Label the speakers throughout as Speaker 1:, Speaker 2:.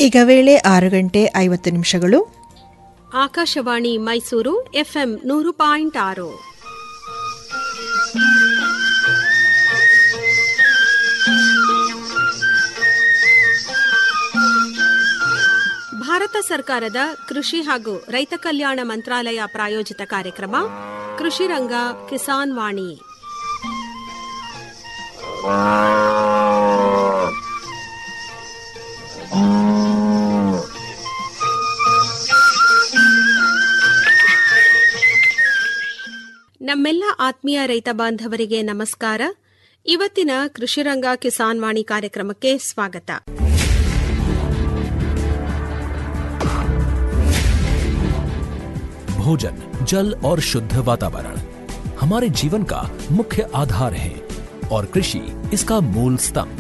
Speaker 1: ಈಗ ವೇಳೆ ಆರು ಗಂಟೆ ಐವತ್ತು ನಿಮಿಷಗಳು
Speaker 2: ಆಕಾಶವಾಣಿ ಮೈಸೂರು ಎಫ್ಎಂ ನೂರು ಪಾಯಿಂಟ್ ಆರು ಭಾರತ ಸರ್ಕಾರದ ಕೃಷಿ ಹಾಗೂ ರೈತ ಕಲ್ಯಾಣ ಮಂತ್ರಾಲಯ ಪ್ರಾಯೋಜಿತ ಕಾರ್ಯಕ್ರಮ ಕೃಷಿ ರಂಗ ಕಿಸಾನ್ ವಾಣಿ ನಮ್ಮೆಲ್ಲ ಆತ್ಮೀಯ ರೈತ ಬಾಂಧವರಿಗೆ ನಮಸ್ಕಾರ ಇವತ್ತಿನ ಕೃಷಿರಂಗ ಕಿಸಾನ್ ವಾಣಿ ಕಾರ್ಯಕ್ರಮಕ್ಕೆ ಸ್ವಾಗತ
Speaker 3: भोजन जल और शुद्ध वातावरण हमारे जीवन का मुख्य आधार है और कृषि इसका मूल स्तंभ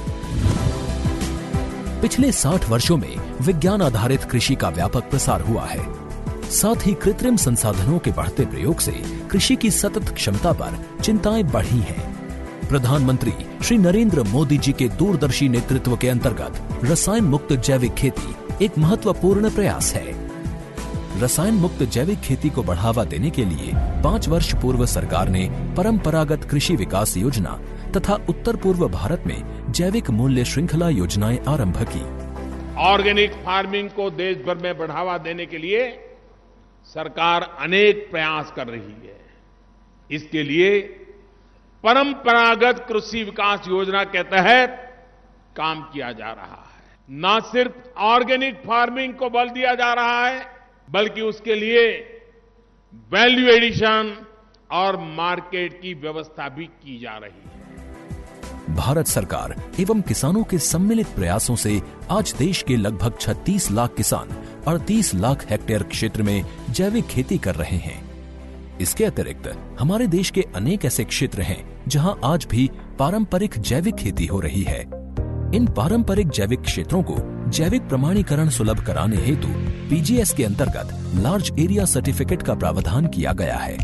Speaker 3: पिछले 60 वर्षों में विज्ञान आधारित कृषि का व्यापक प्रसार हुआ है साथ ही कृत्रिम संसाधनों के बढ़ते प्रयोग से कृषि की सतत क्षमता पर चिंताएं बढ़ी हैं प्रधानमंत्री श्री नरेंद्र मोदी जी के दूरदर्शी नेतृत्व के अंतर्गत रसायन मुक्त जैविक खेती एक महत्वपूर्ण प्रयास है रसायन मुक्त जैविक खेती को बढ़ावा देने के लिए पाँच वर्ष पूर्व सरकार ने परंपरागत कृषि विकास योजना तथा उत्तर पूर्व भारत में जैविक मूल्य श्रृंखला योजनाएं आरंभ की
Speaker 4: ऑर्गेनिक फार्मिंग को देश भर में बढ़ावा देने के लिए सरकार अनेक प्रयास कर रही है इसके लिए परंपरागत कृषि विकास योजना के तहत काम किया जा रहा है न सिर्फ ऑर्गेनिक फार्मिंग को बल दिया जा रहा है बल्कि उसके लिए वैल्यू एडिशन और मार्केट की व्यवस्था भी की जा रही है
Speaker 3: भारत सरकार एवं किसानों के सम्मिलित प्रयासों से आज देश के लगभग 36 लाख किसान 38 लाख हेक्टेयर क्षेत्र में जैविक खेती कर रहे हैं इसके अतिरिक्त हमारे देश के अनेक ऐसे क्षेत्र हैं जहां आज भी पारंपरिक जैविक खेती हो रही है इन पारंपरिक जैविक क्षेत्रों को जैविक प्रमाणीकरण सुलभ कराने हेतु पीजीएस के अंतर्गत लार्ज एरिया सर्टिफिकेट का प्रावधान किया गया है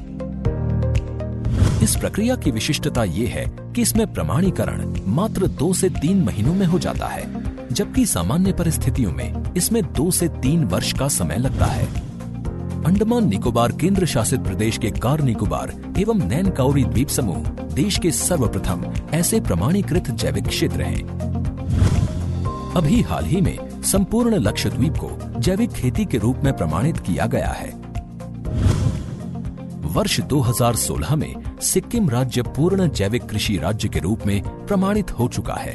Speaker 3: इस प्रक्रिया की विशिष्टता ये है कि इसमें प्रमाणीकरण मात्र दो से तीन महीनों में हो जाता है जबकि सामान्य परिस्थितियों में इसमें दो से तीन वर्ष का समय लगता है अंडमान निकोबार केंद्र शासित प्रदेश के कार निकोबार एवं नैन काउरी द्वीप समूह देश के सर्वप्रथम ऐसे प्रमाणीकृत जैविक क्षेत्र हैं अभी हाल ही में संपूर्ण लक्षद्वीप को जैविक खेती के रूप में प्रमाणित किया गया है वर्ष 2016 में सिक्किम राज्य पूर्ण जैविक कृषि राज्य के रूप में प्रमाणित हो चुका है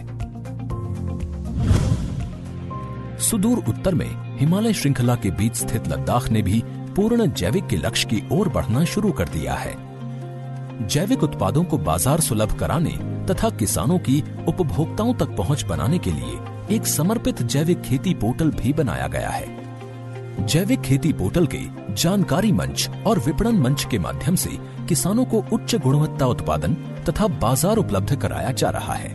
Speaker 3: सुदूर उत्तर में हिमालय श्रृंखला के बीच स्थित लद्दाख ने भी पूर्ण जैविक के लक्ष्य की ओर बढ़ना शुरू कर दिया है जैविक उत्पादों को बाजार सुलभ कराने तथा किसानों की उपभोक्ताओं तक पहुंच बनाने के लिए एक समर्पित जैविक खेती पोर्टल भी बनाया गया है जैविक खेती पोर्टल के जानकारी मंच और विपणन मंच के माध्यम से किसानों को उच्च गुणवत्ता उत्पादन तथा बाजार उपलब्ध कराया जा रहा है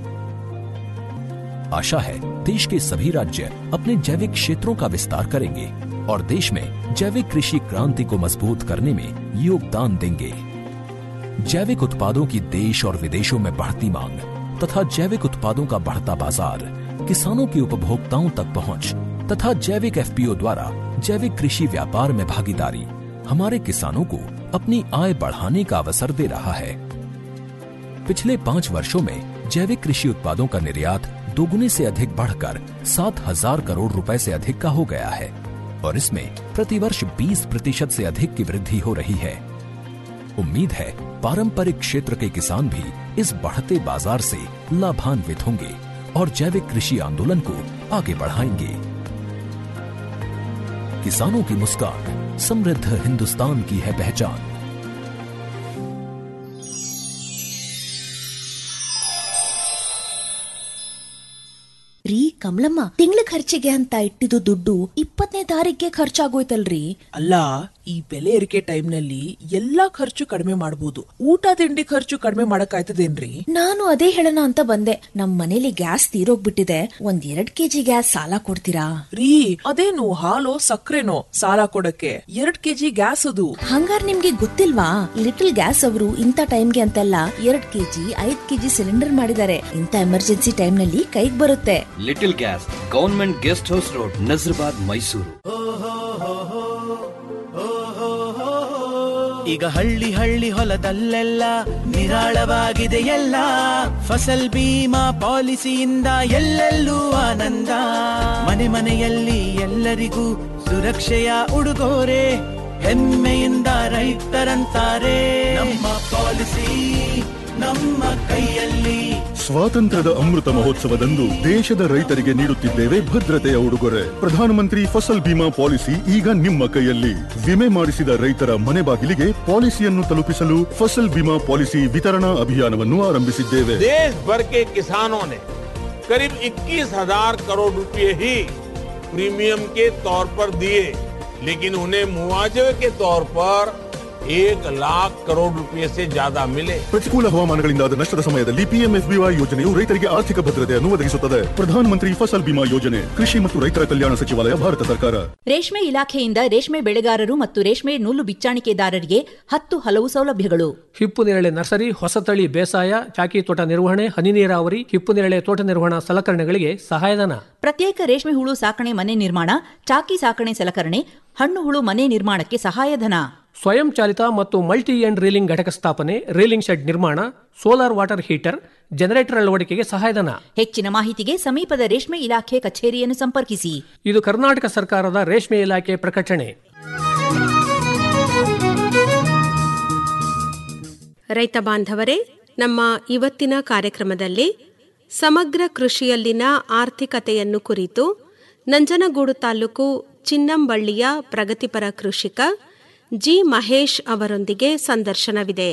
Speaker 3: आशा है देश के सभी राज्य अपने जैविक क्षेत्रों का विस्तार करेंगे और देश में जैविक कृषि क्रांति को मजबूत करने में योगदान देंगे जैविक उत्पादों की देश और विदेशों में बढ़ती मांग तथा जैविक उत्पादों का बढ़ता बाजार किसानों की उपभोक्ताओं तक पहुंच तथा जैविक एफपीओ द्वारा जैविक कृषि व्यापार में भागीदारी हमारे किसानों को अपनी आय बढ़ाने का अवसर दे रहा है पिछले पाँच वर्षों में जैविक कृषि उत्पादों का निर्यात दोगुने से अधिक बढ़कर सात हजार करोड़ रुपए से अधिक का हो गया है और इसमें प्रतिवर्ष 20 प्रतिशत से अधिक की वृद्धि हो रही है उम्मीद है पारंपरिक क्षेत्र के किसान भी इस बढ़ते बाजार से लाभान्वित होंगे और जैविक कृषि आंदोलन को आगे बढ़ाएंगे किसानों की मुस्कान समृद्ध हिंदुस्तान की है पहचान
Speaker 5: ರೀ ಕಮಲಮ್ಮ ತಿಂಗಳ ಖರ್ಚಿಗೆ ಅಂತ ಇಟ್ಟಿದ್ದು ದುಡ್ಡು ಇಪ್ಪತ್ತನೇ ತಾರೀಕಿಗೆ ಖರ್ಚಾಗೋಯ್ತಲ್ರಿ
Speaker 6: ಅಲ್ಲ ಈ ಬೆಲೆ ಏರಿಕೆ ಟೈಮ್ನಲ್ಲಿ ಎಲ್ಲಾ ಖರ್ಚು ಕಡಿಮೆ ಮಾಡಬಹುದು ಊಟ ತಿಂಡಿ ಖರ್ಚು ಕಡಿಮೆ ಮಾಡಕ್ಕಾಯ್ತದೇನ್ರಿ
Speaker 5: ನಾನು ಅದೇ ಹೇಳೋಣ ಅಂತ ಬಂದೆ ನಮ್ ಮನೇಲಿ ಗ್ಯಾಸ್ ತೀರೋಗ್ಬಿಟ್ಟಿದೆ ಒಂದ್ ಎರಡ್ ಕೆಜಿ ಗ್ಯಾಸ್ ಸಾಲ ಕೊಡ್ತೀರಾ
Speaker 6: ರೀ ಅದೇನು ಹಾಲು ಸಕ್ಕರೆನೋ ಸಾಲ ಕೊಡಕ್ಕೆ ಎರಡ್ ಕೆಜಿ ಗ್ಯಾಸ್ ಅದು
Speaker 5: ಹಂಗಾರ್ ನಿಮ್ಗೆ ಗೊತ್ತಿಲ್ವಾ ಲಿಟಲ್ ಗ್ಯಾಸ್ ಅವರು ಇಂಥ ಟೈಮ್ಗೆ ಅಂತೆಲ್ಲ ಎರಡ್ ಕೆಜಿ ಐದ್ ಕೆಜಿ ಸಿಲಿಂಡರ್ ಮಾಡಿದ್ದಾರೆ ಇಂಥ ಎಮರ್ಜೆನ್ಸಿ ಟೈಮ್ ನಲ್ಲಿ ಕೈಗ್ ಬರುತ್ತೆ
Speaker 7: little gas government guest house road Nazarbad Mysuru
Speaker 8: ಈಗ ಹಳ್ಳಿ ಹಳ್ಳಿ ಹೊಲದಲ್ಲೆಲ್ಲ ನಿರಾಳವಾಗಿದೆ ಎಲ್ಲ ಫಸಲ್ ಬೀಮಾ ಪಾಲಿಸಿಯಿಂದ ಎಲ್ಲೆಲ್ಲೂ ಆನಂದ ಮನೆ ಮನೆಯಲ್ಲಿ ಎಲ್ಲರಿಗೂ ಸುರಕ್ಷೆಯ ಉಡುಗೊರೆ ಹೆಮ್ಮೆಯಿಂದ ರೈತರಂತಾರೆ ನಮ್ಮ ಪಾಲಿಸಿ ನಮ್ಮ ಕೈಯಲ್ಲಿ
Speaker 9: ಸ್ವಾತಂತ್ರ್ಯದ ಅಮೃತ ಮಹೋತ್ಸವದಂದು ದೇಶದ ರೈತರಿಗೆ ನೀಡುತ್ತಿದ್ದೇವೆ ಭದ್ರತೆಯ ಉಡುಗೊರೆ ಪ್ರಧಾನಮಂತ್ರಿ ಫಸಲ್ ಬಿಮಾ ಪಾಲಿಸಿ ಈಗ ನಿಮ್ಮ ಕೈಯಲ್ಲಿ ವಿಮೆ ಮಾಡಿಸಿದ ರೈತರ ಮನೆ ಬಾಗಿಲಿಗೆ ಪಾಲಿಸಿಯನ್ನು ತಲುಪಿಸಲು ಫಸಲ್ ಬಿಮಾ ಪಾಲಿಸಿ ವಿತರಣಾ ಅಭಿಯಾನವನ್ನು ಆರಂಭಿಸಿದ್ದೇವೆ
Speaker 4: देश भर के किसानों ने करीब 21,000 करोड़ रुपए ही प्रीमियम के तौर पर दिए लेकिन उन्हें मुआवजे के तौर पर एक लाख करोड़ रुपए से ज्यादा मिले
Speaker 9: ಪ್ರತಿಕೂಲ ಹವಾಮಾನಗಳಿಂದಾದ ನಷ್ಟದ ಸಮಯದಲ್ಲಿ ಪಿಎಂಎಫ್ಬಿವೈ ಯೋಜನೆಯು ರೈತರಿಗೆ ಆರ್ಥಿಕ ಭದ್ರತೆಯನ್ನು ಒದಗಿಸುತ್ತದೆ ಪ್ರಧಾನಮಂತ್ರಿ ಫಸಲ್ ಬಿಮಾ ಯೋಜನೆ ಕೃಷಿ ಮತ್ತು ರೈತರ ಕಲ್ಯಾಣ ಸಚಿವಾಲಯ ಭಾರತ ಸರ್ಕಾರ
Speaker 10: ರೇಷ್ಮೆ ಇಲಾಖೆಯಿಂದ ರೇಷ್ಮೆ ಬೆಳೆಗಾರರು ಮತ್ತು ರೇಷ್ಮೆ ನೂಲು ಬಿಚ್ಚಾಣಿಕೆದಾರರಿಗೆ ಹತ್ತು ಹಲವು ಸೌಲಭ್ಯಗಳು
Speaker 11: ಹಿಪ್ಪು ನೇರಳೆ ನರ್ಸರಿ ಹೊಸತಳಿ ಬೇಸಾಯ ಚಾಕಿ ತೋಟ ನಿರ್ವಹಣೆ ಹನಿ ನೀರಾವರಿ ಹಿಪ್ಪು ನೇರಳೆ ತೋಟ ನಿರ್ವಹಣಾ ಸಲಕರಣೆಗಳಿಗೆ ಸಹಾಯಧನ
Speaker 10: ಪ್ರತ್ಯೇಕ ರೇಷ್ಮೆ ಹುಳು ಸಾಕಣೆ ಮನೆ ನಿರ್ಮಾಣ ಚಾಕಿ ಸಾಕಣೆ ಸಲಕರಣೆ ಹಣ್ಣು ಹುಳು ಮನೆ ನಿರ್ಮಾಣಕ್ಕೆ ಸಹಾಯಧನ
Speaker 11: ಸ್ವಯಂ ಚಾಲಿತ ಮತ್ತು ಮಲ್ಟಿ ಎಂಡ್ ರೀಲಿಂಗ್ ಘಟಕ ಸ್ಥಾಪನೆ ರೀಲಿಂಗ್ ಶೆಡ್ ನಿರ್ಮಾಣ ಸೋಲಾರ್ ವಾಟರ್ ಹೀಟರ್ ಜನರೇಟರ್ ಅಳವಡಿಕೆಗೆ ಸಹಾಯಧನ
Speaker 10: ಹೆಚ್ಚಿನ ಮಾಹಿತಿಗೆ ಸಮೀಪದ ರೇಷ್ಮೆ ಇಲಾಖೆ ಕಚೇರಿಯನ್ನು ಸಂಪರ್ಕಿಸಿ
Speaker 11: ಇದು ಕರ್ನಾಟಕ ಸರ್ಕಾರದ ರೇಷ್ಮೆ ಇಲಾಖೆ ಪ್ರಕಟಣೆ
Speaker 2: ರೈತ ಬಾಂಧವರೇ ನಮ್ಮ ಇವತ್ತಿನ ಕಾರ್ಯಕ್ರಮದಲ್ಲಿ ಸಮಗ್ರ ಕೃಷಿಯಲ್ಲಿನ ಆರ್ಥಿಕತೆಯನ್ನು ಕುರಿತು ನಂಜನಗೂಡು ತಾಲೂಕು ಚಿನ್ನಂಬಳ್ಳಿಯ ಪ್ರಗತಿಪರ ಕೃಷಿಕ ಜಿ ಮಹೇಶ್ ಅವರೊಂದಿಗೆ ಸಂದರ್ಶನವಿದೆ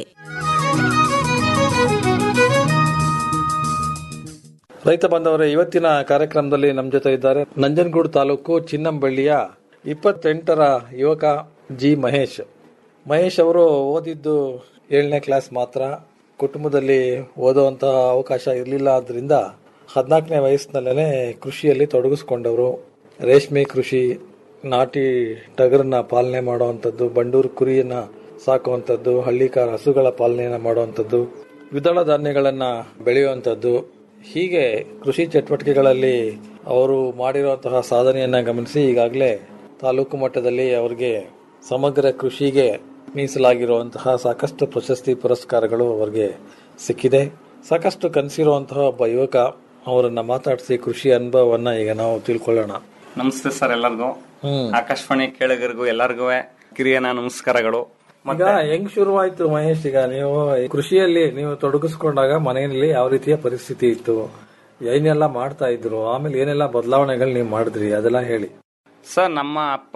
Speaker 12: ರೈತ ಬಾಂಧವರೇ ಇವತ್ತಿನ ಕಾರ್ಯಕ್ರಮದಲ್ಲಿ ನಮ್ಮ ಜೊತೆ ಇದ್ದಾರೆ ನಂಜನಗೂಡು ತಾಲೂಕು ಚಿನ್ನಂಬಳ್ಳಿಯ ಇಪ್ಪತ್ತೆಂಟರ ಯುವಕ ಜಿ ಮಹೇಶ್ ಮಹೇಶ್ ಅವರು ಓದಿದ್ದು ಏಳನೇ ಕ್ಲಾಸ್ ಮಾತ್ರ ಕುಟುಂಬದಲ್ಲಿ ಓದುವಂತಹ ಅವಕಾಶ ಇರಲಿಲ್ಲ ಆದ್ರಿಂದ ಹದಿನಾಲ್ಕನೇ ವಯಸ್ಸಿನಲ್ಲೇ ಕೃಷಿಯಲ್ಲಿ ತೊಡಗಿಸ್ಕೊಂಡವರು ರೇಷ್ಮೆ ಕೃಷಿ ನಾಟಿ ಟಗರನ್ನ ಪಾಲನೆ ಮಾಡುವಂಥದ್ದು ಬಂಡೂರು ಕುರಿಯನ್ನ ಸಾಕುವಂಥದ್ದು ಹಳ್ಳಿಕಾರ ಹಸುಗಳ ಪಾಲನೆಯನ್ನ ಮಾಡುವಂಥದ್ದು ದ್ವಿದಳ ಧಾನ್ಯಗಳನ್ನ ಬೆಳೆಯುವಂಥದ್ದು ಹೀಗೆ ಕೃಷಿ ಚಟುವಟಿಕೆಗಳಲ್ಲಿ ಅವರು ಮಾಡಿರುವಂತಹ ಸಾಧನೆಯನ್ನ ಗಮನಿಸಿ ಈಗಾಗಲೇ ತಾಲೂಕು ಮಟ್ಟದಲ್ಲಿ ಅವರಿಗೆ ಸಮಗ್ರ ಕೃಷಿಗೆ ಮೀಸಲಾಗಿರುವಂತಹ ಸಾಕಷ್ಟು ಪ್ರಶಸ್ತಿ ಪುರಸ್ಕಾರಗಳು ಅವರಿಗೆ ಸಿಕ್ಕಿದೆ ಸಾಕಷ್ಟು ಕನಸಿರುವಂತಹ ಒಬ್ಬ ಯುವಕ ಅವರನ್ನ ಮಾತಾಡಿಸಿ ಕೃಷಿ ಅನುಭವವನ್ನ ಈಗ ನಾವು ತಿಳ್ಕೊಳ್ಳೋಣ
Speaker 13: ನಮಸ್ತೆ ಸರ್ ಎಲ್ಲರಿಗೂ ಆಕಾಶವಾಣಿ ಕೇಳಗರಿಗೂ ಎಲ್ಲರಿಗೂ ಕಿರಿಯನ ನಮಸ್ಕಾರಗಳು
Speaker 12: ಈಗ ಹೆಂಗ್ ಶುರುವಾಯ್ತು ಮಹೇಶ್ ಈಗ ನೀವು ಈ ಕೃಷಿಯಲ್ಲಿ ನೀವು ತೊಡಗಿಸ್ಕೊಂಡಾಗ ಮನೆಯಲ್ಲಿ ಯಾವ ರೀತಿಯ ಪರಿಸ್ಥಿತಿ ಇತ್ತು ಏನೆಲ್ಲ ಮಾಡ್ತಾ ಇದ್ರು ಆಮೇಲೆ ಏನೆಲ್ಲ ಬದಲಾವಣೆಗಳು ನೀವು ಮಾಡಿದ್ರಿ ಅದೆಲ್ಲ ಹೇಳಿ
Speaker 13: ಸರ್ ನಮ್ಮ ಅಪ್ಪ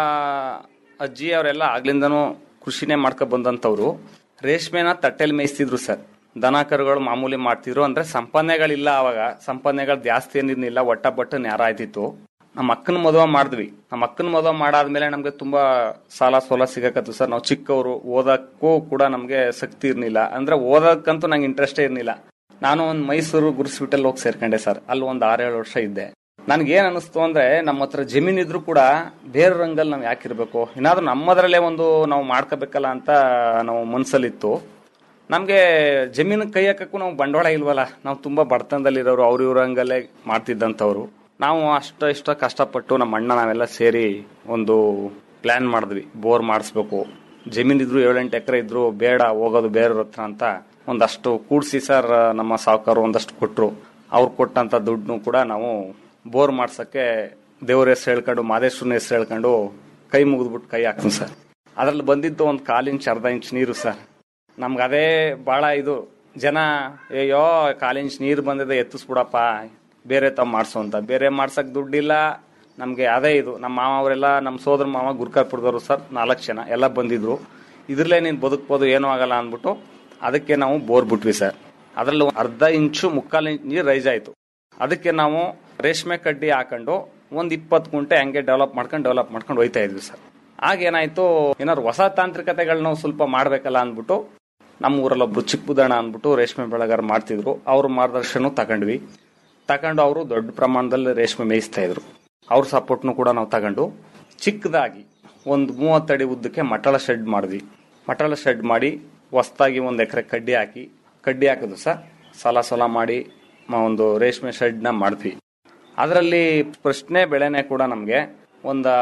Speaker 13: ಅಜ್ಜಿ ಅವರೆಲ್ಲ ಆಗ್ಲಿಂದನೂ ಕೃಷಿನೇ ಮಾಡ್ಕೊ ಬಂದಂತವ್ರು ರೇಷ್ಮೆನ ತಟ್ಟೆಲ್ ಮೇಯಿಸ್ತಿದ್ರು ಸರ್ ದನ ಕರುಗಳು ಮಾಮೂಲಿ ಮಾಡ್ತಿದ್ರು ಅಂದ್ರೆ ಸಂಪಾದನೆಗಳಿಲ್ಲ ಅವಾಗ ಸಂಪಾದನೆಗಳು ಜಾಸ್ತಿ ಏನಿರ್ಲಿಲ್ಲ ಒಟ್ಟ ಬಟ್ಟು ನ್ಯಾರ ಆಯ್ತಿತ್ತು ನಮ್ಮ ಅಕ್ಕನ ಮದುವೆ ಮಾಡಿದ್ವಿ ನಮ್ಮ ಅಕ್ಕನ ಮದುವೆ ಮಾಡಾದ್ಮೇಲೆ ನಮ್ಗೆ ತುಂಬಾ ಸಾಲ ಸೋಲ ಸಿಗಕತ್ತು ಸರ್ ನಾವು ಚಿಕ್ಕವರು ಓದಕ್ಕೂ ಕೂಡ ನಮ್ಗೆ ಶಕ್ತಿ ಇರ್ಲಿಲ್ಲ ಅಂದ್ರೆ ಓದಕ್ಕಂತೂ ನಂಗೆ ಇಂಟ್ರೆಸ್ಟೇ ಇರ್ಲಿಲ್ಲ ನಾನು ಒಂದು ಮೈಸೂರು ಗುರುಸ್ಬಿಟ್ಟಲ್ಲಿ ಹೋಗಿ ಸೇರ್ಕೊಂಡೆ ಸರ್ ಅಲ್ಲಿ ಒಂದು ಆರೇಳು ವರ್ಷ ಇದ್ದೆ ನನ್ಗೆ ಏನ್ ಅನಿಸ್ತು ಅಂದ್ರೆ ನಮ್ಮ ಹತ್ರ ಜಮೀನ್ ಇದ್ರು ಕೂಡ ಬೇರೆ ರಂಗಲ್ಲಿ ನಾವು ಯಾಕಿರ್ಬೇಕು ಏನಾದ್ರೂ ನಮ್ಮದ್ರಲ್ಲೇ ಒಂದು ನಾವು ಮಾಡ್ಕೋಬೇಕಲ್ಲ ಅಂತ ನಾವು ಮನ್ಸಲ್ಲಿತ್ತು ನಮ್ಗೆ ಜಮೀನು ಕೈ ಹಾಕಕ್ಕೂ ನಾವು ಬಂಡವಾಳ ಇಲ್ವಲ್ಲ ನಾವು ತುಂಬಾ ಬಡತನದಲ್ಲಿರೋರು ಅವ್ರ ಇವ್ರ ರಂಗಲ್ಲೇ ಮಾಡ್ತಿದ್ದಂಥವ್ರು ನಾವು ಅಷ್ಟ ಇಷ್ಟ ಕಷ್ಟಪಟ್ಟು ನಮ್ಮ ಅಣ್ಣ ನಾವೆಲ್ಲ ಸೇರಿ ಒಂದು ಪ್ಲಾನ್ ಮಾಡಿದ್ವಿ ಬೋರ್ ಮಾಡಿಸ್ಬೇಕು ಜಮೀನ್ ಇದ್ರು ಏಳೆಂಟು ಎಕರೆ ಇದ್ರು ಬೇಡ ಹೋಗೋದು ಬೇರೆಯವ್ರ ಹತ್ರ ಅಂತ ಒಂದಷ್ಟು ಕೂಡ್ಸಿ ಸರ್ ನಮ್ಮ ಸಾವುಕಾರರು ಒಂದಷ್ಟು ಕೊಟ್ರು ಅವ್ರು ಕೊಟ್ಟಂತ ದುಡ್ಡು ಕೂಡ ನಾವು ಬೋರ್ ಮಾಡ್ಸಕ್ಕೆ ದೇವ್ರ ಹೆಸರು ಹೇಳ್ಕೊಂಡು ಮಾದೇಶ್ವರನ ಹೆಸರು ಹೇಳ್ಕೊಂಡು ಕೈ ಮುಗಿದ್ಬಿಟ್ಟು ಕೈ ಹಾಕ್ತೀನಿ ಸರ್ ಅದ್ರಲ್ಲಿ ಬಂದಿದ್ದು ಒಂದು ಕಾಲು ಇಂಚ್ ಅರ್ಧ ಇಂಚ್ ನೀರು ಸರ್ ನಮ್ಗೆ ಅದೇ ಬಹಳ ಇದು ಜನ ಅಯ್ಯೋ ಕಾಲು ಇಂಚ್ ನೀರು ಬಂದಿದೆ ಎತ್ತಿಸ್ಬಿಡಪ್ಪ ಬೇರೆ ತಾವ್ ಮಾಡ್ಸು ಅಂತ ಬೇರೆ ಮಾಡ್ಸಕ್ ದುಡ್ಡಿಲ್ಲ ನಮ್ಗೆ ಅದೇ ಇದು ನಮ್ಮ ಮಾವ ಅವರೆಲ್ಲ ನಮ್ಮ ಸೋದರ ಮಾವ ಗುರ್ಕಾರ್ಪುರದವರು ಸರ್ ನಾಲ್ಕು ಜನ ಎಲ್ಲ ಬಂದಿದ್ರು ಇದ್ರಲ್ಲೇ ನೀನ್ ಬದುಕ್ಬೋದು ಏನೂ ಆಗಲ್ಲ ಅಂದ್ಬಿಟ್ಟು ಅದಕ್ಕೆ ನಾವು ಬೋರ್ ಬಿಟ್ವಿ ಸರ್ ಅದ್ರಲ್ಲಿ ಅರ್ಧ ಇಂಚು ಮುಕ್ಕಾಲು ಇಂಚ್ ನೀರು ರೈಸ್ ಆಯ್ತು ಅದಕ್ಕೆ ನಾವು ರೇಷ್ಮೆ ಕಡ್ಡಿ ಹಾಕೊಂಡು ಒಂದ್ ಇಪ್ಪತ್ತು ಗುಂಟೆ ಹಂಗೆ ಡೆವಲಪ್ ಮಾಡ್ಕೊಂಡು ಡೆವಲಪ್ ಮಾಡ್ಕೊಂಡು ಹೋಯ್ತಾ ಇದ್ವಿ ಸರ್ ಆಗೇನಾಯ್ತು ಏನಾದ್ರು ಹೊಸ ತಾಂತ್ರಿಕತೆಗಳನ್ನ ಸ್ವಲ್ಪ ಮಾಡ್ಬೇಕಲ್ಲ ಅಂದ್ಬಿಟ್ಟು ನಮ್ಮ ಊರಲ್ಲಿ ಒಬ್ರು ಚಿಕ್ಕಬುದಣ ಅಂದ್ಬಿಟ್ಟು ರೇಷ್ಮೆ ಬೆಳೆಗಾರ ಮಾಡ್ತಿದ್ರು ಅವ್ರ ಮಾರ್ಗದರ್ಶನ ತಗೊಂಡ್ವಿ ತಗೊಂಡು ಅವರು ದೊಡ್ಡ ಪ್ರಮಾಣದಲ್ಲಿ ರೇಷ್ಮೆ ಮೇಯಿಸ್ತಾ ಇದ್ರು ಅವ್ರ ಸಪೋರ್ಟ್ನು ಕೂಡ ನಾವು ತಗೊಂಡು ಚಿಕ್ಕದಾಗಿ ಒಂದು ಮೂವತ್ತಡಿ ಉದ್ದಕ್ಕೆ ಮಟಳ ಶೆಡ್ ಮಾಡಿದ್ವಿ ಮಟಳ ಶೆಡ್ ಮಾಡಿ ಹೊಸ್ದಾಗಿ ಒಂದು ಎಕರೆ ಕಡ್ಡಿ ಹಾಕಿ ಕಡ್ಡಿ ಹಾಕಿದ್ವು ಸರ್ ಸಾಲ ಸಾಲ ಮಾಡಿ ಮ- ಒಂದು ರೇಷ್ಮೆ ಶೆಡ್ನ ಮಾಡಿದ್ವಿ ಅದರಲ್ಲಿ ಪ್ರಶ್ನೆ ಬೆಳೆನೆ ಕೂಡ ನಮಗೆ ಒಂದು